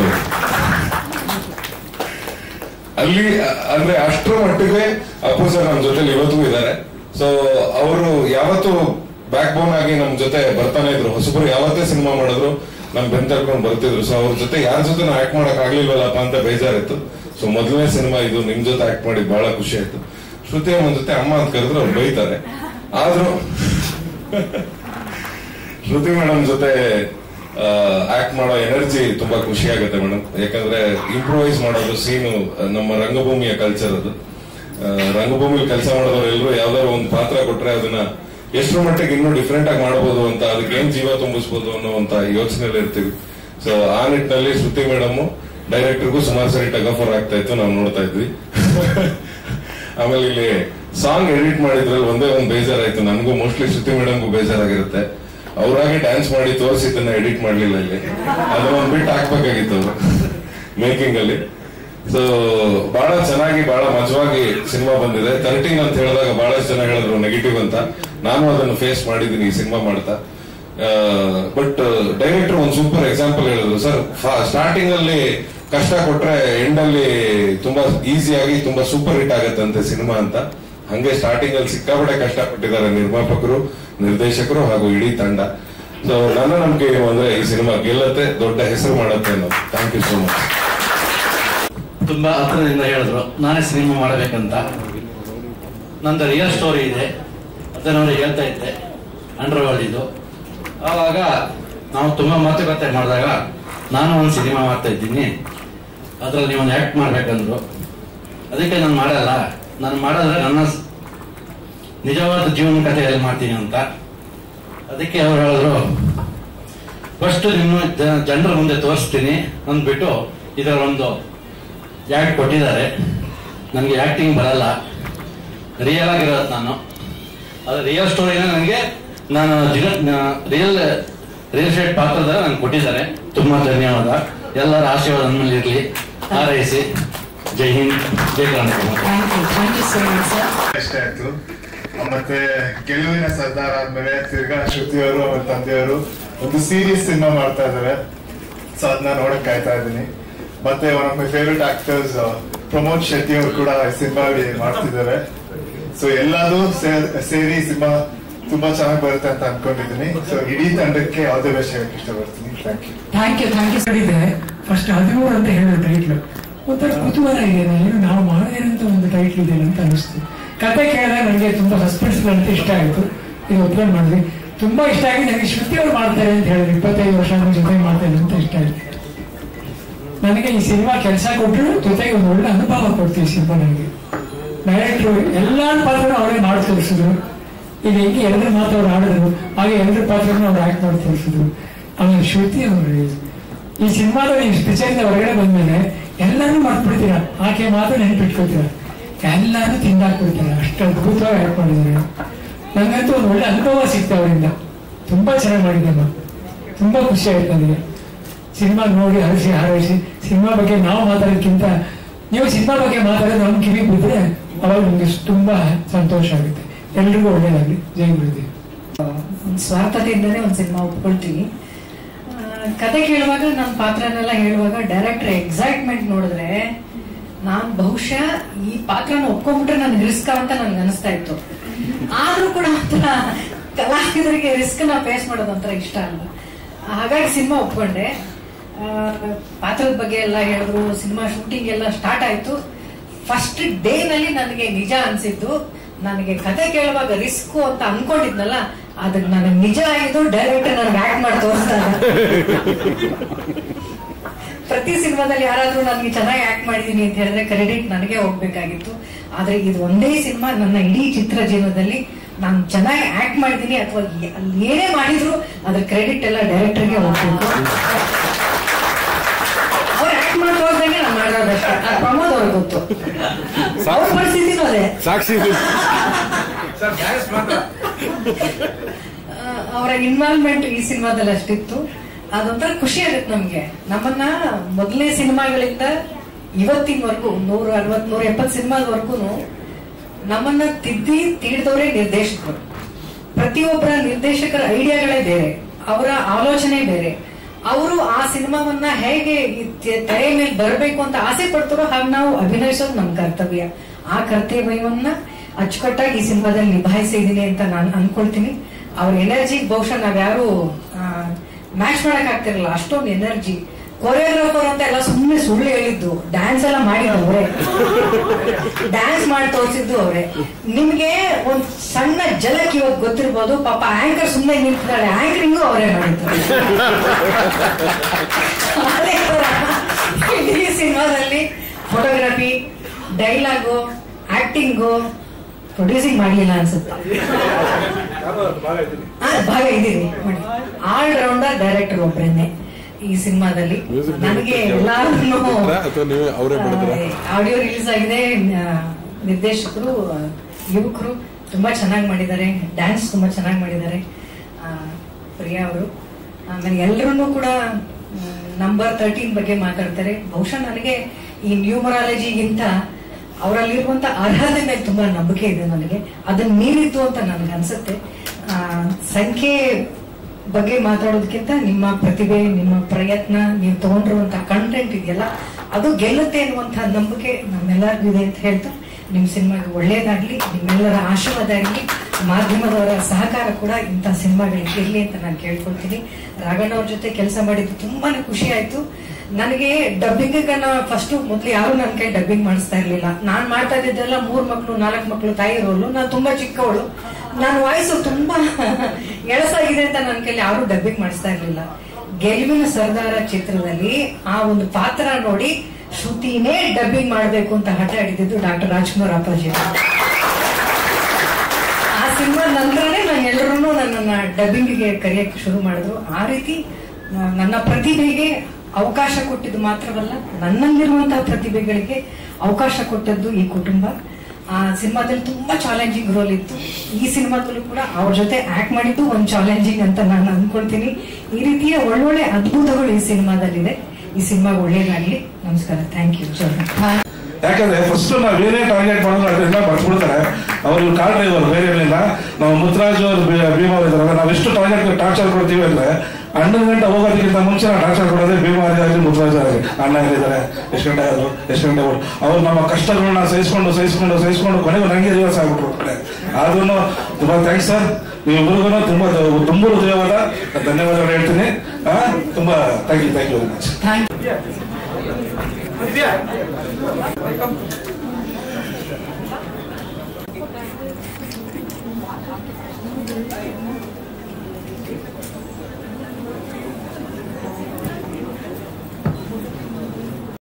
Speaker 14: ಅಲ್ಲಿ ಅ- ಅಂದ್ರೆ ಅಷ್ಟರ ಮಟ್ಟಿಗೆ ಅಪ್ಪು ಸರ್ ನಮ್ಮ ಜೊತೆಲಿ ಇವತ್ತಿಗೂ ಇದ್ದಾರೆ ಸೊ ಅವರು ಯಾವತ್ತು ಬ್ಯಾಕ್ ಬೋನ್ ಆಗಿ ನಮ್ ಜೊತೆ ಬರ್ತಾನೆ ಇದ್ರು ಹೊಸಬರು ಯಾವತ್ತೇ ಸಿನಿಮಾ ಮಾಡಿದ್ರು ನಮ್ ಬೆನ್ ತರ್ಕೊಂಡು ಬರ್ತಿದ್ರು ಸೊ ಅವ್ರ ಜೊತೆ ಯಾರ ಜೊತೆ ಆಕ್ಟ್ ಮಾಡಕ್ ಆಗ್ಲಿಲ್ವಲ್ಲಪ್ಪ ಅಂತ ಬೇಜಾರಿತ್ತು ಸೊ ಮೊದಲನೇ ಸಿನಿಮಾ ಇದು ನಿಮ್ ಜೊತೆ ಆಕ್ಟ್ ಮಾಡಿ ಬಹಳ ಖುಷಿ ಆಯ್ತು ಶ್ರುತಿ ಅಮ್ಮನ ಜೊತೆ ಅಮ್ಮ ಅಂತ ಕರೆದ್ರೆ ಅವ್ರು ಬೈತಾರೆ ಆದ್ರೂ ಶ್ರುತಿ ಮೇಡಮ್ ಜೊತೆ ಆಕ್ಟ್ ಮಾಡೋ ಎನರ್ಜಿ ತುಂಬಾ ಖುಷಿ ಆಗುತ್ತೆ ಮೇಡಮ್ ಯಾಕಂದ್ರೆ ಇಂಪ್ರೂವೈಸ್ ಮಾಡೋದು ಸೀನು ನಮ್ಮ ರಂಗಭೂಮಿಯ ಕಲ್ಚರ್ ಅದು ಆ, ರಂಗಭೂಮಿಲಿ ಕೆಲಸ ಮಾಡೋರು ಎಲ್ಲರೂ ಯಾವ್ದಾದ್ರು ಒಂದು ಪಾತ್ರ ಕೊಟ್ರೆ ಅದನ್ನ ಎಷ್ಟರ ಮಟ್ಟಿಗೆ ಇನ್ನೂ ಡಿಫ್ರೆಂಟ್ ಆಗಿ ಮಾಡಬಹುದು ಅಂತ ಅದಕ್ಕೆ ಏನ್ ಜೀವ ತುಂಬಿಸ್ಬೋದು ಅನ್ನುವಂತ ಯೋಚನೆಯಲ್ಲಿ ಇರ್ತೀವಿ ಸೊ ಆ ನಿಟ್ಟಿನಲ್ಲಿ ಶ್ರುತಿ ಮೇಡಮ್ ಡೈರೆಕ್ಟರ್ಗೂ ಸುಮಾರು ಸರಿ ಟಗಫರ್ ಆಗ್ತಾ ಇತ್ತು ನಾವು ನೋಡ್ತಾ ಇದ್ವಿ ಆಮೇಲೆ ಇಲ್ಲಿ ಸಾಂಗ್ ಎಡಿಟ್ ಮಾಡಿದ್ರಲ್ಲಿ ಒಂದೇ ಒಂದು ಬೇಜಾರಾಯ್ತು ನನಗೂ ಮೋಸ್ಟ್ಲಿ ಶ್ರುತಿ ಮೇಡಮ್ಗೂ ಬೇಜಾರಾಗಿರುತ್ತೆ ಅವರಾಗಿ ಡ್ಯಾನ್ಸ್ ಮಾಡಿ ತೋರಿಸಿದ್ದನ್ನ ಎಡಿಟ್ ಮಾಡ್ಲಿಲ್ಲ ಇಲ್ಲಿ ಅದನ್ನ ಒಂದ್ ಬಿಟ್ಟು ಹಾಕ್ಬೇಕಾಗಿತ್ತು ಅವರು ಮೇಕಿಂಗ್ ಅಲ್ಲಿ ಸೊ ಬಹಳ ಚೆನ್ನಾಗಿ ಬಹಳ ಮಜವಾಗಿ ಸಿನಿಮಾ ಬಂದಿದೆ ತರ್ಟೀನ್ ಅಂತ ಹೇಳಿದಾಗ ಬಹಳಷ್ಟು ಜನ ಹೇಳಿದ್ರು ನೆಗೆಟಿವ್ ಅಂತ ನಾನು ಅದನ್ನು ಫೇಸ್ ಮಾಡಿದ್ದೀನಿ ಈ ಸಿನಿಮಾ ಮಾಡ್ತಾ ಬಟ್ ಡೈರೆಕ್ಟರ್ ಒಂದು ಸೂಪರ್ ಎಕ್ಸಾಂಪಲ್ ಹೇಳಿದ್ರು ಸರ್ ಸ್ಟಾರ್ಟಿಂಗ್ ಅಲ್ಲಿ ಕಷ್ಟ ಕೊಟ್ರೆ ಎಂಡ್ ಅಲ್ಲಿ ತುಂಬಾ ಈಸಿಯಾಗಿ ತುಂಬಾ ಸೂಪರ್ ಹಿಟ್ ಆಗತ್ತಂತೆ ಸಿನಿಮಾ ಅಂತ ಹಂಗೆ ಸ್ಟಾರ್ಟಿಂಗ್ ಅಲ್ಲಿ ಸಿಕ್ಕಾಪಟ್ಟೆ ಕಷ್ಟ ಪಟ್ಟಿದ್ದಾರೆ ನಿರ್ಮಾಪಕರು ನಿರ್ದೇಶಕರು ಹಾಗೂ ಇಡೀ ತಂಡ ಸೊ ನನ್ನ ನಂಬಿಕೆ ಏನು ಅಂದ್ರೆ ಈ ಸಿನಿಮಾ ಗೆಲ್ಲತ್ತೆ ದೊಡ್ಡ ಹೆಸರು ಮಾಡತ್ತೆ ಅನ್ನೋ ಥ್ಯಾಂಕ್ ಯು ಸೋ ಮಚ್
Speaker 5: ತುಂಬಾ ಹತ್ರದಿಂದ ಹೇಳಿದ್ರು ನಾನೇ ಸಿನಿಮಾ ಮಾಡಬೇಕಂತ ನಂದು ರಿಯಲ್ ಸ್ಟೋರಿ ಇದೆ ಅದನ್ನು ಅವ್ರಿಗೆ ಹೇಳ್ತಾ ಇದ್ದೆ ಅಂಡರ್ವರ್ಲ್ಡ್ ಇದು ಆವಾಗ ನಾವು ತುಂಬಾ ಮಾತುಕತೆ ಮಾಡಿದಾಗ ನಾನು ಒಂದು ಸಿನಿಮಾ ಮಾಡ್ತಾ ಇದ್ದೀನಿ ಅದ್ರಲ್ಲಿ ನೀವು ಒಂದು ಆಕ್ಟ್ ಮಾಡ್ಬೇಕಂದ್ರು ಅದಕ್ಕೆ ನಾನು ಮಾಡಲ್ಲ ನಾನು ಮಾಡಿದ್ರೆ ನನ್ನ ಸ್- ನಿಜವಾದ ಜೀವನ ಕಥೆಯಲ್ಲಿ ಮಾಡ್ತೀನಿ ಅಂತ ಅದಕ್ಕೆ ಅವ್ರು ಹೇಳಿದ್ರು ಫಸ್ಟ್ ನಿಮ್ಮ ಜನರ ಮುಂದೆ ತೋರಿಸ್ತೀನಿ ಅಂದ್ಬಿಟ್ಟು ಇದರ ಒಂದು ಆಕ್ಟ್ ಕೊಟ್ಟಿದ್ದಾರೆ ನನಗೆ ಆಕ್ಟಿಂಗ್ ಬರಲ್ಲ ರಿಯಲ್ ಆಗಿರೋದು ನಾನು ಅದು ರಿಯಲ್ ಸ್ಟೋರಿನ ನನಗೆ ನಾನು ರಿಯಲ್ ರಿಯಲ್ ಎಸ್ಟೇಟ್ ಪಾತ್ರದ ನನಗೆ ಕೊಟ್ಟಿದ್ದಾರೆ ತುಂಬಾ ಧನ್ಯವಾದ ಎಲ್ಲರ ಆಶೀರ್ವಾದ ನನ್ನ ಮೇಲೆ ಇರಲಿ ಹಾರೈಸಿ ಜೈ ಹಿಂದ್ ಜೈ ಕರ್ನಾಟಕ
Speaker 18: ಇಷ್ಟ ಆಯ್ತು ಮತ್ತೆ ಗೆಲುವಿನ ಸರ್ದಾರ್ ಆದ್ಮೇಲೆ ತಿರ್ಗಾ ಶ್ರುತಿಯವರು ಅವ್ರ ತಂದೆಯವರು ಒಂದು ಸೀರಿಯಸ್ ಸಿನಿಮಾ ಮಾಡ್ತಾ ಇದ್ದಾರೆ ಸೊ ಅದನ್ನ ನೋಡಕ್ ಕಾಯ್ತಾ ಇದ್ದೀನಿ ಮತ್ತೆ one of my favourite actors Pramod Shetty ಅವರು ಕೂಡ ಸಿನಿಮಾ ಮಾಡ್ತಿದ್ದಾರೆ ಸೊ ಎಲ್ಲದೂ ಸೇ- ಸೇರಿ ಸಿನಿಮಾ ತುಂಬಾ ಚೆನ್ನಾಗಿ ಬರುತ್ತೆ ಅಂತ ಅನ್ಕೊಂಡಿದ್ದೀನಿ ಸೊ ಇಡೀ ತಂಡಕ್ಕೆ ಆಲ್ ದಿ ಬೆಸ್ಟ್ ಹೇಳಕ್ ಇಷ್ಟಪಡ್ತೀನಿ thank you
Speaker 1: thank you thank you
Speaker 9: ಇದೆ ಫಸ್ಟ್ ಹದಿಮೂರು ಅಂತ ಹೇಳಿದ್ರು ಟೈಟ್ಲು
Speaker 17: ಒಂಥರ ಕುತೂಹಲ ಇದೆ ಏನು ನಾವು ಮಾಡದೇನಂತ ಒಂದು ಟೈಟ್ಲ್ ಇದೆ ಅಂತ ಅನಿಸ್ತು ಕತೆ ಕೇಳಿದಾಗ ನನಗೆ ತುಂಬಾ ಸಸ್ಪೆನ್ಸ್ ಅಂತ ಇಷ್ಟ ಆಯಿತು ಇದು ಒಪ್ಕೊಂಡು ಮಾಡಿದ್ವಿ ತುಂಬಾ ಇಷ್ಟ ಆಗಿ ನನಗೆ ಶ್ರುತಿ ಅವ್ರು ಮಾಡ್ತಾರೆ ಅಂತ ಹೇಳಿದ್ರು ಇಪ್ಪತ್ತೈದು ವರ್ಷ ಅವ್ರ ಜೊತೆ ಮಾಡ್ತಾರೆ ಅಂತ ಇಷ್ಟ ಆಯ್ತು ನನಗೆ ಈ ಸಿನಿಮಾ ಕೆಲಸ ಕೊಟ್ಟರು ಜೊತೆಗೆ ಒಂದು ಒಳ್ಳೆ ಅನುಭವ ಕೊಡ್ತೀವಿ ಸಿನಿಮಾ ನನಗೆ ಡೈರೆಕ್ಟ್ರು ಎಲ್ಲ ಪಾತ್ರ ಅವರೇ ಮಾಡಿ ತೋರಿಸಿದ್ರು ಈಗ ಹೆಂಗೆ ಎಲ್ಲರ ಮಾತು ಅವ್ರು ಆಡಿದ್ರು ಹಾಗೆ ಎಲ್ಲರ ಪಾತ್ರನೂ ಅವ್ರು ಆಕ್ಟ್ ಮಾಡಿ ತೋರಿಸಿದ್ರು ಆಮೇಲೆ ಶ್ರುತಿ ಅವರು ಈ ಸಿನಿಮಾದಲ್ಲಿ ನೀವು ಪಿಕ್ಚರಿಂದ ಹೊರಗಡೆ ಬಂದ್ಮೇಲೆ ಎಲ್ಲಾನು ಮರ್ತ್ಬಿಡ್ತೀರಾ ಆಕೆ ಮಾತ್ರ ನೆನಪಿಟ್ಕೊತೀರ ಎಲ್ಲಾನು ತಿಂದಾಕ್ಬಿಡ್ತೀರ ಅಷ್ಟು ಅದ್ಭುತವಾಗಿ ಆಕ್ಟ್ ಮಾಡಿದ್ದಾರೆ ನಂಗಂತೂ ಒಂದು ಒಳ್ಳೆ ಅನುಭವ ಸಿಕ್ತು ಅವರಿಂದ ತುಂಬಾ ಚೆನ್ನಾಗಿ ಮಾಡಿದ್ದಮ್ಮ ತುಂಬಾ ಖುಷಿ ಆಯ್ತು ನನಗೆ ಸಿನಿಮಾ ನೋಡಿ ಹರಿಸಿ ಹಾರೈಸಿ ಸಿನಿಮಾ ಬಗ್ಗೆ ನಾವು ಮಾತಾಡೋದಕ್ಕಿಂತ ನೀವು ಸಿನಿಮಾ ಬಗ್ಗೆ ಮಾತಾಡೋದು ನಮ್ಮ ಕಿವಿ ಬಿದ್ದರೆ ಅವಾಗ ನಮ್ಗೆ ತುಂಬಾ ಸಂತೋಷ ಆಗುತ್ತೆ ಎಲ್ರಿಗೂ ಒಳ್ಳೇದಾಗ್ಲಿ ಜೈ ಗುರುದೇವ್
Speaker 1: ಒಂದು ಸ್ವಾರ್ಥತೆಯಿಂದನೇ ಒಂದು ಸಿನಿಮಾ ಒಪ್ಕೊಳ್ತೀವಿ ಆ, ಕತೆ ಕೇಳುವಾಗ ನನ್ನ ಪಾತ್ರನೆಲ್ಲ ಹೇಳುವಾಗ ಡೈರೆಕ್ಟರ್ ಎಕ್ಸೈಟ್ಮೆಂಟ್ ನೋಡಿದ್ರೆ ನಾನ್ ಬಹುಶಃ ಈ ಪಾತ್ರನ ಒಪ್ಕೊಂಡ್ಬಿಟ್ರೆ ನನ್ಗೆ ರಿಸ್ಕ್ ಅಂತ ನನ್ಗೆ ಅನಿಸ್ತಾ ಇತ್ತು ಆದ್ರೂ ಕೂಡ ಒಂಥರ ಕಲಾವಿದರಿಗೆ ರಿಸ್ಕ್ ನ ಫೇಸ್ ಮಾಡೋದು ಒಂಥರ ಇಷ್ಟ ಅಲ್ಲ ಹಾಗಾಗಿ ಸಿನಿಮಾ ಒಪ್ಕೊಂಡೆ ಆ, ಪಾತ್ರದ ಬಗ್ಗೆ ಎಲ್ಲ ಹೇಳಿದ್ರು ಸಿನಿಮಾ ಶೂಟಿಂಗ್ ಎಲ್ಲ ಸ್ಟಾರ್ಟ್ ಆಯ್ತು ಫಸ್ಟ್ ಡೇ ನಲ್ಲಿ ನನಗೆ ನಿಜ ಅನ್ಸಿದ್ದು ನನಗೆ ಕತೆ ಕೇಳುವಾಗ ರಿಸ್ಕ್ ಅಂತ ಅನ್ಕೊಂಡಿದ್ನಲ್ಲ ಅದಕ್ಕೆ ನನಗೆ ನಿಜ ಆಗಿದ್ದು ಡೈರೆಕ್ಟರ್ ನನಗೆ ಆಕ್ಟ್ ಮಾಡಿ ತೋರಿಸ್ತಾರೆ ಪ್ರತಿ ಸಿನಿಮಾದಲ್ಲಿ ಯಾರಾದ್ರೂ ನನಗೆ ಚೆನ್ನಾಗಿ ಆಕ್ಟ್ ಮಾಡಿದೀನಿ ಅಂತ ಹೇಳಿದ್ರೆ ಕ್ರೆಡಿಟ್ ನನಗೆ ಹೋಗ್ಬೇಕಾಗಿತ್ತು ಆದ್ರೆ ಇದು ಒಂದೇ ಸಿನಿಮಾ ನನ್ನ ಇಡೀ ಚಿತ್ರ ಜೀವನದಲ್ಲಿ ನಾನು ಚೆನ್ನಾಗಿ ಆಕ್ಟ್ ಮಾಡಿದೀನಿ ಅಥವಾ ಅಲ್ಲಿ ಏನೇ ಮಾಡಿದ್ರು ಅದ್ರ ಕ್ರೆಡಿಟ್ ಎಲ್ಲ ಡೈರೆಕ್ಟರ್ಗೆ ಹೋಗ್ಬೇಕು ಅವ್ರು ಆಕ್ಟ್ ಮಾಡಿ ಹೋದಂಗೆ ನಾನು ಮಾಡೋದಷ್ಟೇ ಅದ್ ಪ್ರಮೋದ್ ಅವ್ರಿಗೆ ಗೊತ್ತು ಅವ್ರ ಪರಿಸ್ಥಿತಿನೂ ಅದೇ
Speaker 14: ಸಾಕ್ಷಿ
Speaker 1: ಆ, ಅವರ ಇನ್ವಾಲ್ವ್ಮೆಂಟ್ ಈ ಸಿನಿಮಾದಲ್ಲಿ ಅಷ್ಟಿತ್ತು ಅದೊಂಥರ ಖುಷಿ ಆಗುತ್ತೆ ನಮ್ಗೆ ನಮ್ಮನ್ನ ಮೊದಲನೇ ಸಿನಿಮಾಗಳಿಂದ ಇವತ್ತಿನವರೆಗೂ ನೂರ ಅರವತ್ ನೂರ ಎಪ್ಪತ್ ಸಿನಿಮಾದವರೆಗೂ ನಮ್ಮನ್ನ ತಿದ್ದಿ ತೀಡ್ದವರೇ ನಿರ್ದೇಶಕರು ಪ್ರತಿಯೊಬ್ಬರ ನಿರ್ದೇಶಕರ ಐಡಿಯಾಗಳೇ ಬೇರೆ ಅವರ ಆಲೋಚನೆ ಬೇರೆ ಅವರು ಆ ಸಿನಿಮಾವನ್ನ ಹೇಗೆ ಈ ತೆ- ತೆರೆ ಮೇಲೆ ಬರಬೇಕು ಅಂತ ಆಸೆ ಪಡ್ತಾರೋ ಹಾಗೆ ನಾವು ಅಭಿನಯಿಸೋದು ನಮ್ಮ ಕರ್ತವ್ಯ ಆ ಕರ್ತವ್ಯವನ್ನ ಅಚ್ಚುಕಟ್ಟಾಗಿ ಈ ಸಿನಿಮಾದಲ್ಲಿ ನಿಭಾಯಿಸಿದೀನಿ ಅಂತ ನಾನು ಅನ್ಕೊಳ್ತೀನಿ ಅವ್ರ ಎನರ್ಜಿ ಬಹುಶಃ ನಾವ್ಯಾರು ಮ್ಯಾಚ್ ಮಾಡಕ್ ಆಗ್ತಿರಲ್ಲ ಅಷ್ಟೊಂದು ಎನರ್ಜಿ ಕೊರಿಯೋಗ್ರಾಫರ್ ಅಂತ ಎಲ್ಲ ಸುಮ್ಮನೆ ಸುಳ್ಳು ಹೇಳಿದ್ದು ಡ್ಯಾನ್ಸ್ ಎಲ್ಲ ಮಾಡಿದ್ದು ಅವರೇ ಡ್ಯಾನ್ಸ್ ಮಾಡಿ ತೋರಿಸಿದ್ದು ಅವರೇ ನಿಮ್ಗೆ ಒಂದ್ ಸಣ್ಣ ಜಲಕ್ ಇವತ್ತು ಗೊತ್ತಿರ್ಬೋದು ಪಾಪ ಆಂಕರ್ ಸುಮ್ಮನೆ ನಿಂತಿದ್ದಾಳೆ ಆಂಕರಿಂಗು ಅವರೇ ಮಾಡಿದ್ದಾರೆ ಅದೇ ತರ ಈ ಸಿನಿಮಾದಲ್ಲಿ ಫೋಟೋಗ್ರಫಿ ಡೈಲಾಗು ಆಕ್ಟಿಂಗು ಪ್ರೊಡ್ಯೂಸಿಂಗ್ ಮಾಡಲಿಲ್ಲ ಅನ್ಸುತ್ತೆ ಆ, ಭಾಗ ಇದ್ದೀರಿ ಆಲ್ ರೌಂಡರ್ ಡೈರೆಕ್ಟರ್ ಒಬ್ರೇನೆ ಈ ಸಿನಿಮಾದಲ್ಲಿ ನನಗೆ ಎಲ್ಲಾರನ್ನು
Speaker 14: ಅಥವಾ ನೀವೇ ಅವರೇ ಮಾಡಿದ್ರ
Speaker 1: ಆಡಿಯೋ ರಿಲೀಸ್ ಆಗಿದೆ ಆ, ನಿರ್ದೇಶಕರು ಆ, ಯುವಕರು ತುಂಬಾ ಚೆನ್ನಾಗಿ ಮಾಡಿದ್ದಾರೆ ಡ್ಯಾನ್ಸ್ ತುಂಬಾ ಚೆನ್ನಾಗಿ ಮಾಡಿದ್ದಾರೆ ಆ, ಪ್ರಿಯಾ ಅವರು ಆಮೇಲೆ ಎಲ್ಲರೂ ಕೂಡ ನಂಬರ್ ತರ್ಟೀನ್ ಬಗ್ಗೆ ಮಾತಾಡ್ತಾರೆ ಬಹುಶಃ ನನಗೆ ಈ ನ್ಯೂಮರಾಲಜಿಗಿಂತ ಅವರಲ್ಲಿರುವಂತ ಅರ್ಹತೆ ಮೇಲೆ ತುಂಬಾ ನಂಬಿಕೆ ಇದೆ ನನಗೆ ಅದನ್ನ ಮೀರಿತ್ತು ಅಂತ ನನಗೆ ಅನ್ಸುತ್ತೆ ಆ, ಸಂಖ್ಯೆ ಬಗ್ಗೆ ಮಾತಾಡೋದಕ್ಕಿಂತ ನಿಮ್ಮ ಪ್ರತಿಭೆ ನಿಮ್ಮ ಪ್ರಯತ್ನ ನೀವು ತಗೊಂಡಿರುವಂತ ಕಂಟೆಂಟ್ ಇದೆಯಲ್ಲ ಅದು ಗೆಲ್ಲುತ್ತೆ ಅನ್ನುವಂತಹ ನಂಬಿಕೆ ನಮ್ಮೆಲ್ಲರಿಗೂ ಇದೆ ಅಂತ ಹೇಳ್ತಾ ನಿಮ್ ಸಿನಿಮಾಗೆ ಒಳ್ಳೇದಾಗ್ಲಿ ನಿಮ್ಮೆಲ್ಲರ ಆಶೀರ್ವಾದ ಇರಲಿ ಮಾಧ್ಯಮದವರ ಸಹಕಾರ ಕೂಡ ಇಂಥ ಸಿನಿಮಾಗಳಿಗೆ ಇರ್ಲಿ ಅಂತ ನಾನು ಕೇಳ್ಕೊಳ್ತೀನಿ ರಾಘಣ್ಣ ಅವ್ರ ಜೊತೆ ಕೆಲಸ ಮಾಡಿದ್ದು ತುಂಬಾನೇ ಖುಷಿ ಆಯ್ತು ನನಗೆ ಡಬ್ಬಿಂಗ್ ಫಸ್ಟ್ ಮೊದ್ಲು ಯಾರು ನನ್ನ ಕೈ ಡಬ್ಬಿಂಗ್ ಮಾಡಿಸ್ತಾ ಇರ್ಲಿಲ್ಲ ನಾನ್ ಮಾಡ್ತಾ ಇದ್ದಿದ್ದೆಲ್ಲ ಮೂರ್ ಮಕ್ಳು ನಾಲ್ಕು ಮಕ್ಳು ತಾಯಿ ರೋಲು ನಾನು ತುಂಬಾ ಚಿಕ್ಕವಳು ನನ್ನ ವಾಯ್ಸು ತುಂಬಾ ಎಳಸಾಗಿದೆ ಅಂತ ನನ್ನ ಕೈಲಿ ಯಾರು ಡಬ್ಬಿಂಗ್ ಮಾಡಿಸ್ತಾ ಇರ್ಲಿಲ್ಲ ಗೆಲುವಿನ ಸರ್ದಾರ ಚಿತ್ರದಲ್ಲಿ ಆ ಒಂದು ಪಾತ್ರ ನೋಡಿ ಶ್ರುತಿನೇ ಡಬ್ಬಿಂಗ್ ಮಾಡ್ಬೇಕು ಅಂತ ಹಠ ಹಿಡಿದಿದ್ದು ಡಾಕ್ಟರ್ ರಾಜ್ಕುಮಾರ್ ಅಪ್ಪಾಜಿ ಆ ಸಿನಿಮಾ ನಂತರನೇ ನಾನು ಎಲ್ಲರೂ ನನ್ನನ್ನ ಡಬ್ಬಿಂಗ್ಗೆ ಕರೆಯಕ್ಕೆ ಶುರು ಮಾಡಿದ್ರು ಆ ರೀತಿ ಆ, ನನ್ನ ಪ್ರತಿಭೆಗೆ ಅವಕಾಶ ಕೊಟ್ಟಿದ್ದು ಮಾತ್ರವಲ್ಲ ನನ್ನಲ್ಲಿರುವಂತಹ ಪ್ರತಿಭೆಗಳಿಗೆ ಅವಕಾಶ ಕೊಟ್ಟದ್ದು ಈ ಕುಟುಂಬ ಆ ಸಿನಿಮಾದಲ್ಲಿ ತುಂಬಾ ಚಾಲೆಂಜಿಂಗ್ ರೋಲ್ ಇತ್ತು ಈ ಸಿನಿಮಾದಲ್ಲೂ ಕೂಡ ಅವ್ರ ಜೊತೆ ಆಕ್ಟ್ ಮಾಡಿದ್ದು ಒಂದು ಚಾಲೆಂಜಿಂಗ್ ಅಂತ ನಾನು ಅನ್ಕೊಳ್ತೀನಿ ಈ ರೀತಿಯ ಒಳ್ಳೊಳ್ಳೆ ಅದ್ಭುತಗಳು ಈ ಸಿನಿಮಾದಲ್ಲಿದೆ ಈ ಸಿನಿಮಾ ಒಳ್ಳೇದಾಗ್ಲಿ ನಮಸ್ಕಾರ ಥ್ಯಾಂಕ್ ಯು
Speaker 7: ಯಾಕಂದ್ರೆ ಫಸ್ಟ್ ನಾವ್ ಏನೇ ಟಾರ್ಗೆಟ್ ಮಾಡಿದ್ರು ಅದೆಲ್ಲ ಬರ್ಸ್ಬಿಡ್ತಾರೆ ಅವರು ಕಾರ್ ಡ್ರೈವರ್ ಬೇರೆ ಏನಿಲ್ಲ ನಾವು ಮುತ್ತರಾಜು ಅವರು ಭೀಮಾ ಇದಾರಲ್ಲ ನಾವು ಎಷ್ಟು ಟಾರ್ಗೆಟ್ ಟಾರ್ಚರ್ ಕೊಡ್ತೀವಿ ಅಂದ್ರೆ ಹನ್ನೊಂದು ಗಂಟೆ ಹೋಗೋದಕ್ಕಿಂತ ಮುಂಚೆ ನಾವು ಟಾರ್ಚರ್ ಕೊಡೋದೇ ಭೀಮಾರಿ ಆಗಲಿ ಮುತ್ತರಾಜು ಆಗಲಿ ಅಣ್ಣ ಇದ್ದಾರೆ ಎಷ್ಟು ಗಂಟೆ ಆದ್ರು ಎಷ್ಟು ಗಂಟೆ ಹೋದ್ರು ಅವ್ರು ನಮ್ಮ ಕಷ್ಟಗಳನ್ನ ಸಹಿಸ್ಕೊಂಡು ಸಹಿಸ್ಕೊಂಡು ಸಹಿಸ್ಕೊಂಡು ಕೊನೆಗೂ ನಂಗೆ ದಿವಸ ಆಗ್ಬಿಟ್ರು ಆದ್ರೂ ತುಂಬಾ ಥ್ಯಾಂಕ್ಸ್ ಸರ್ ನೀವಿಬ್ಬರಿಗೂ ತುಂಬಾ ತುಂಬ ಹೃದಯವಾದ ಧನ್ಯವಾದಗಳು ಹೇಳ್ತೀನಿ ಆ, ತುಂಬಾ thank you thank you very much
Speaker 1: thank
Speaker 15: ಇದೆಯಾ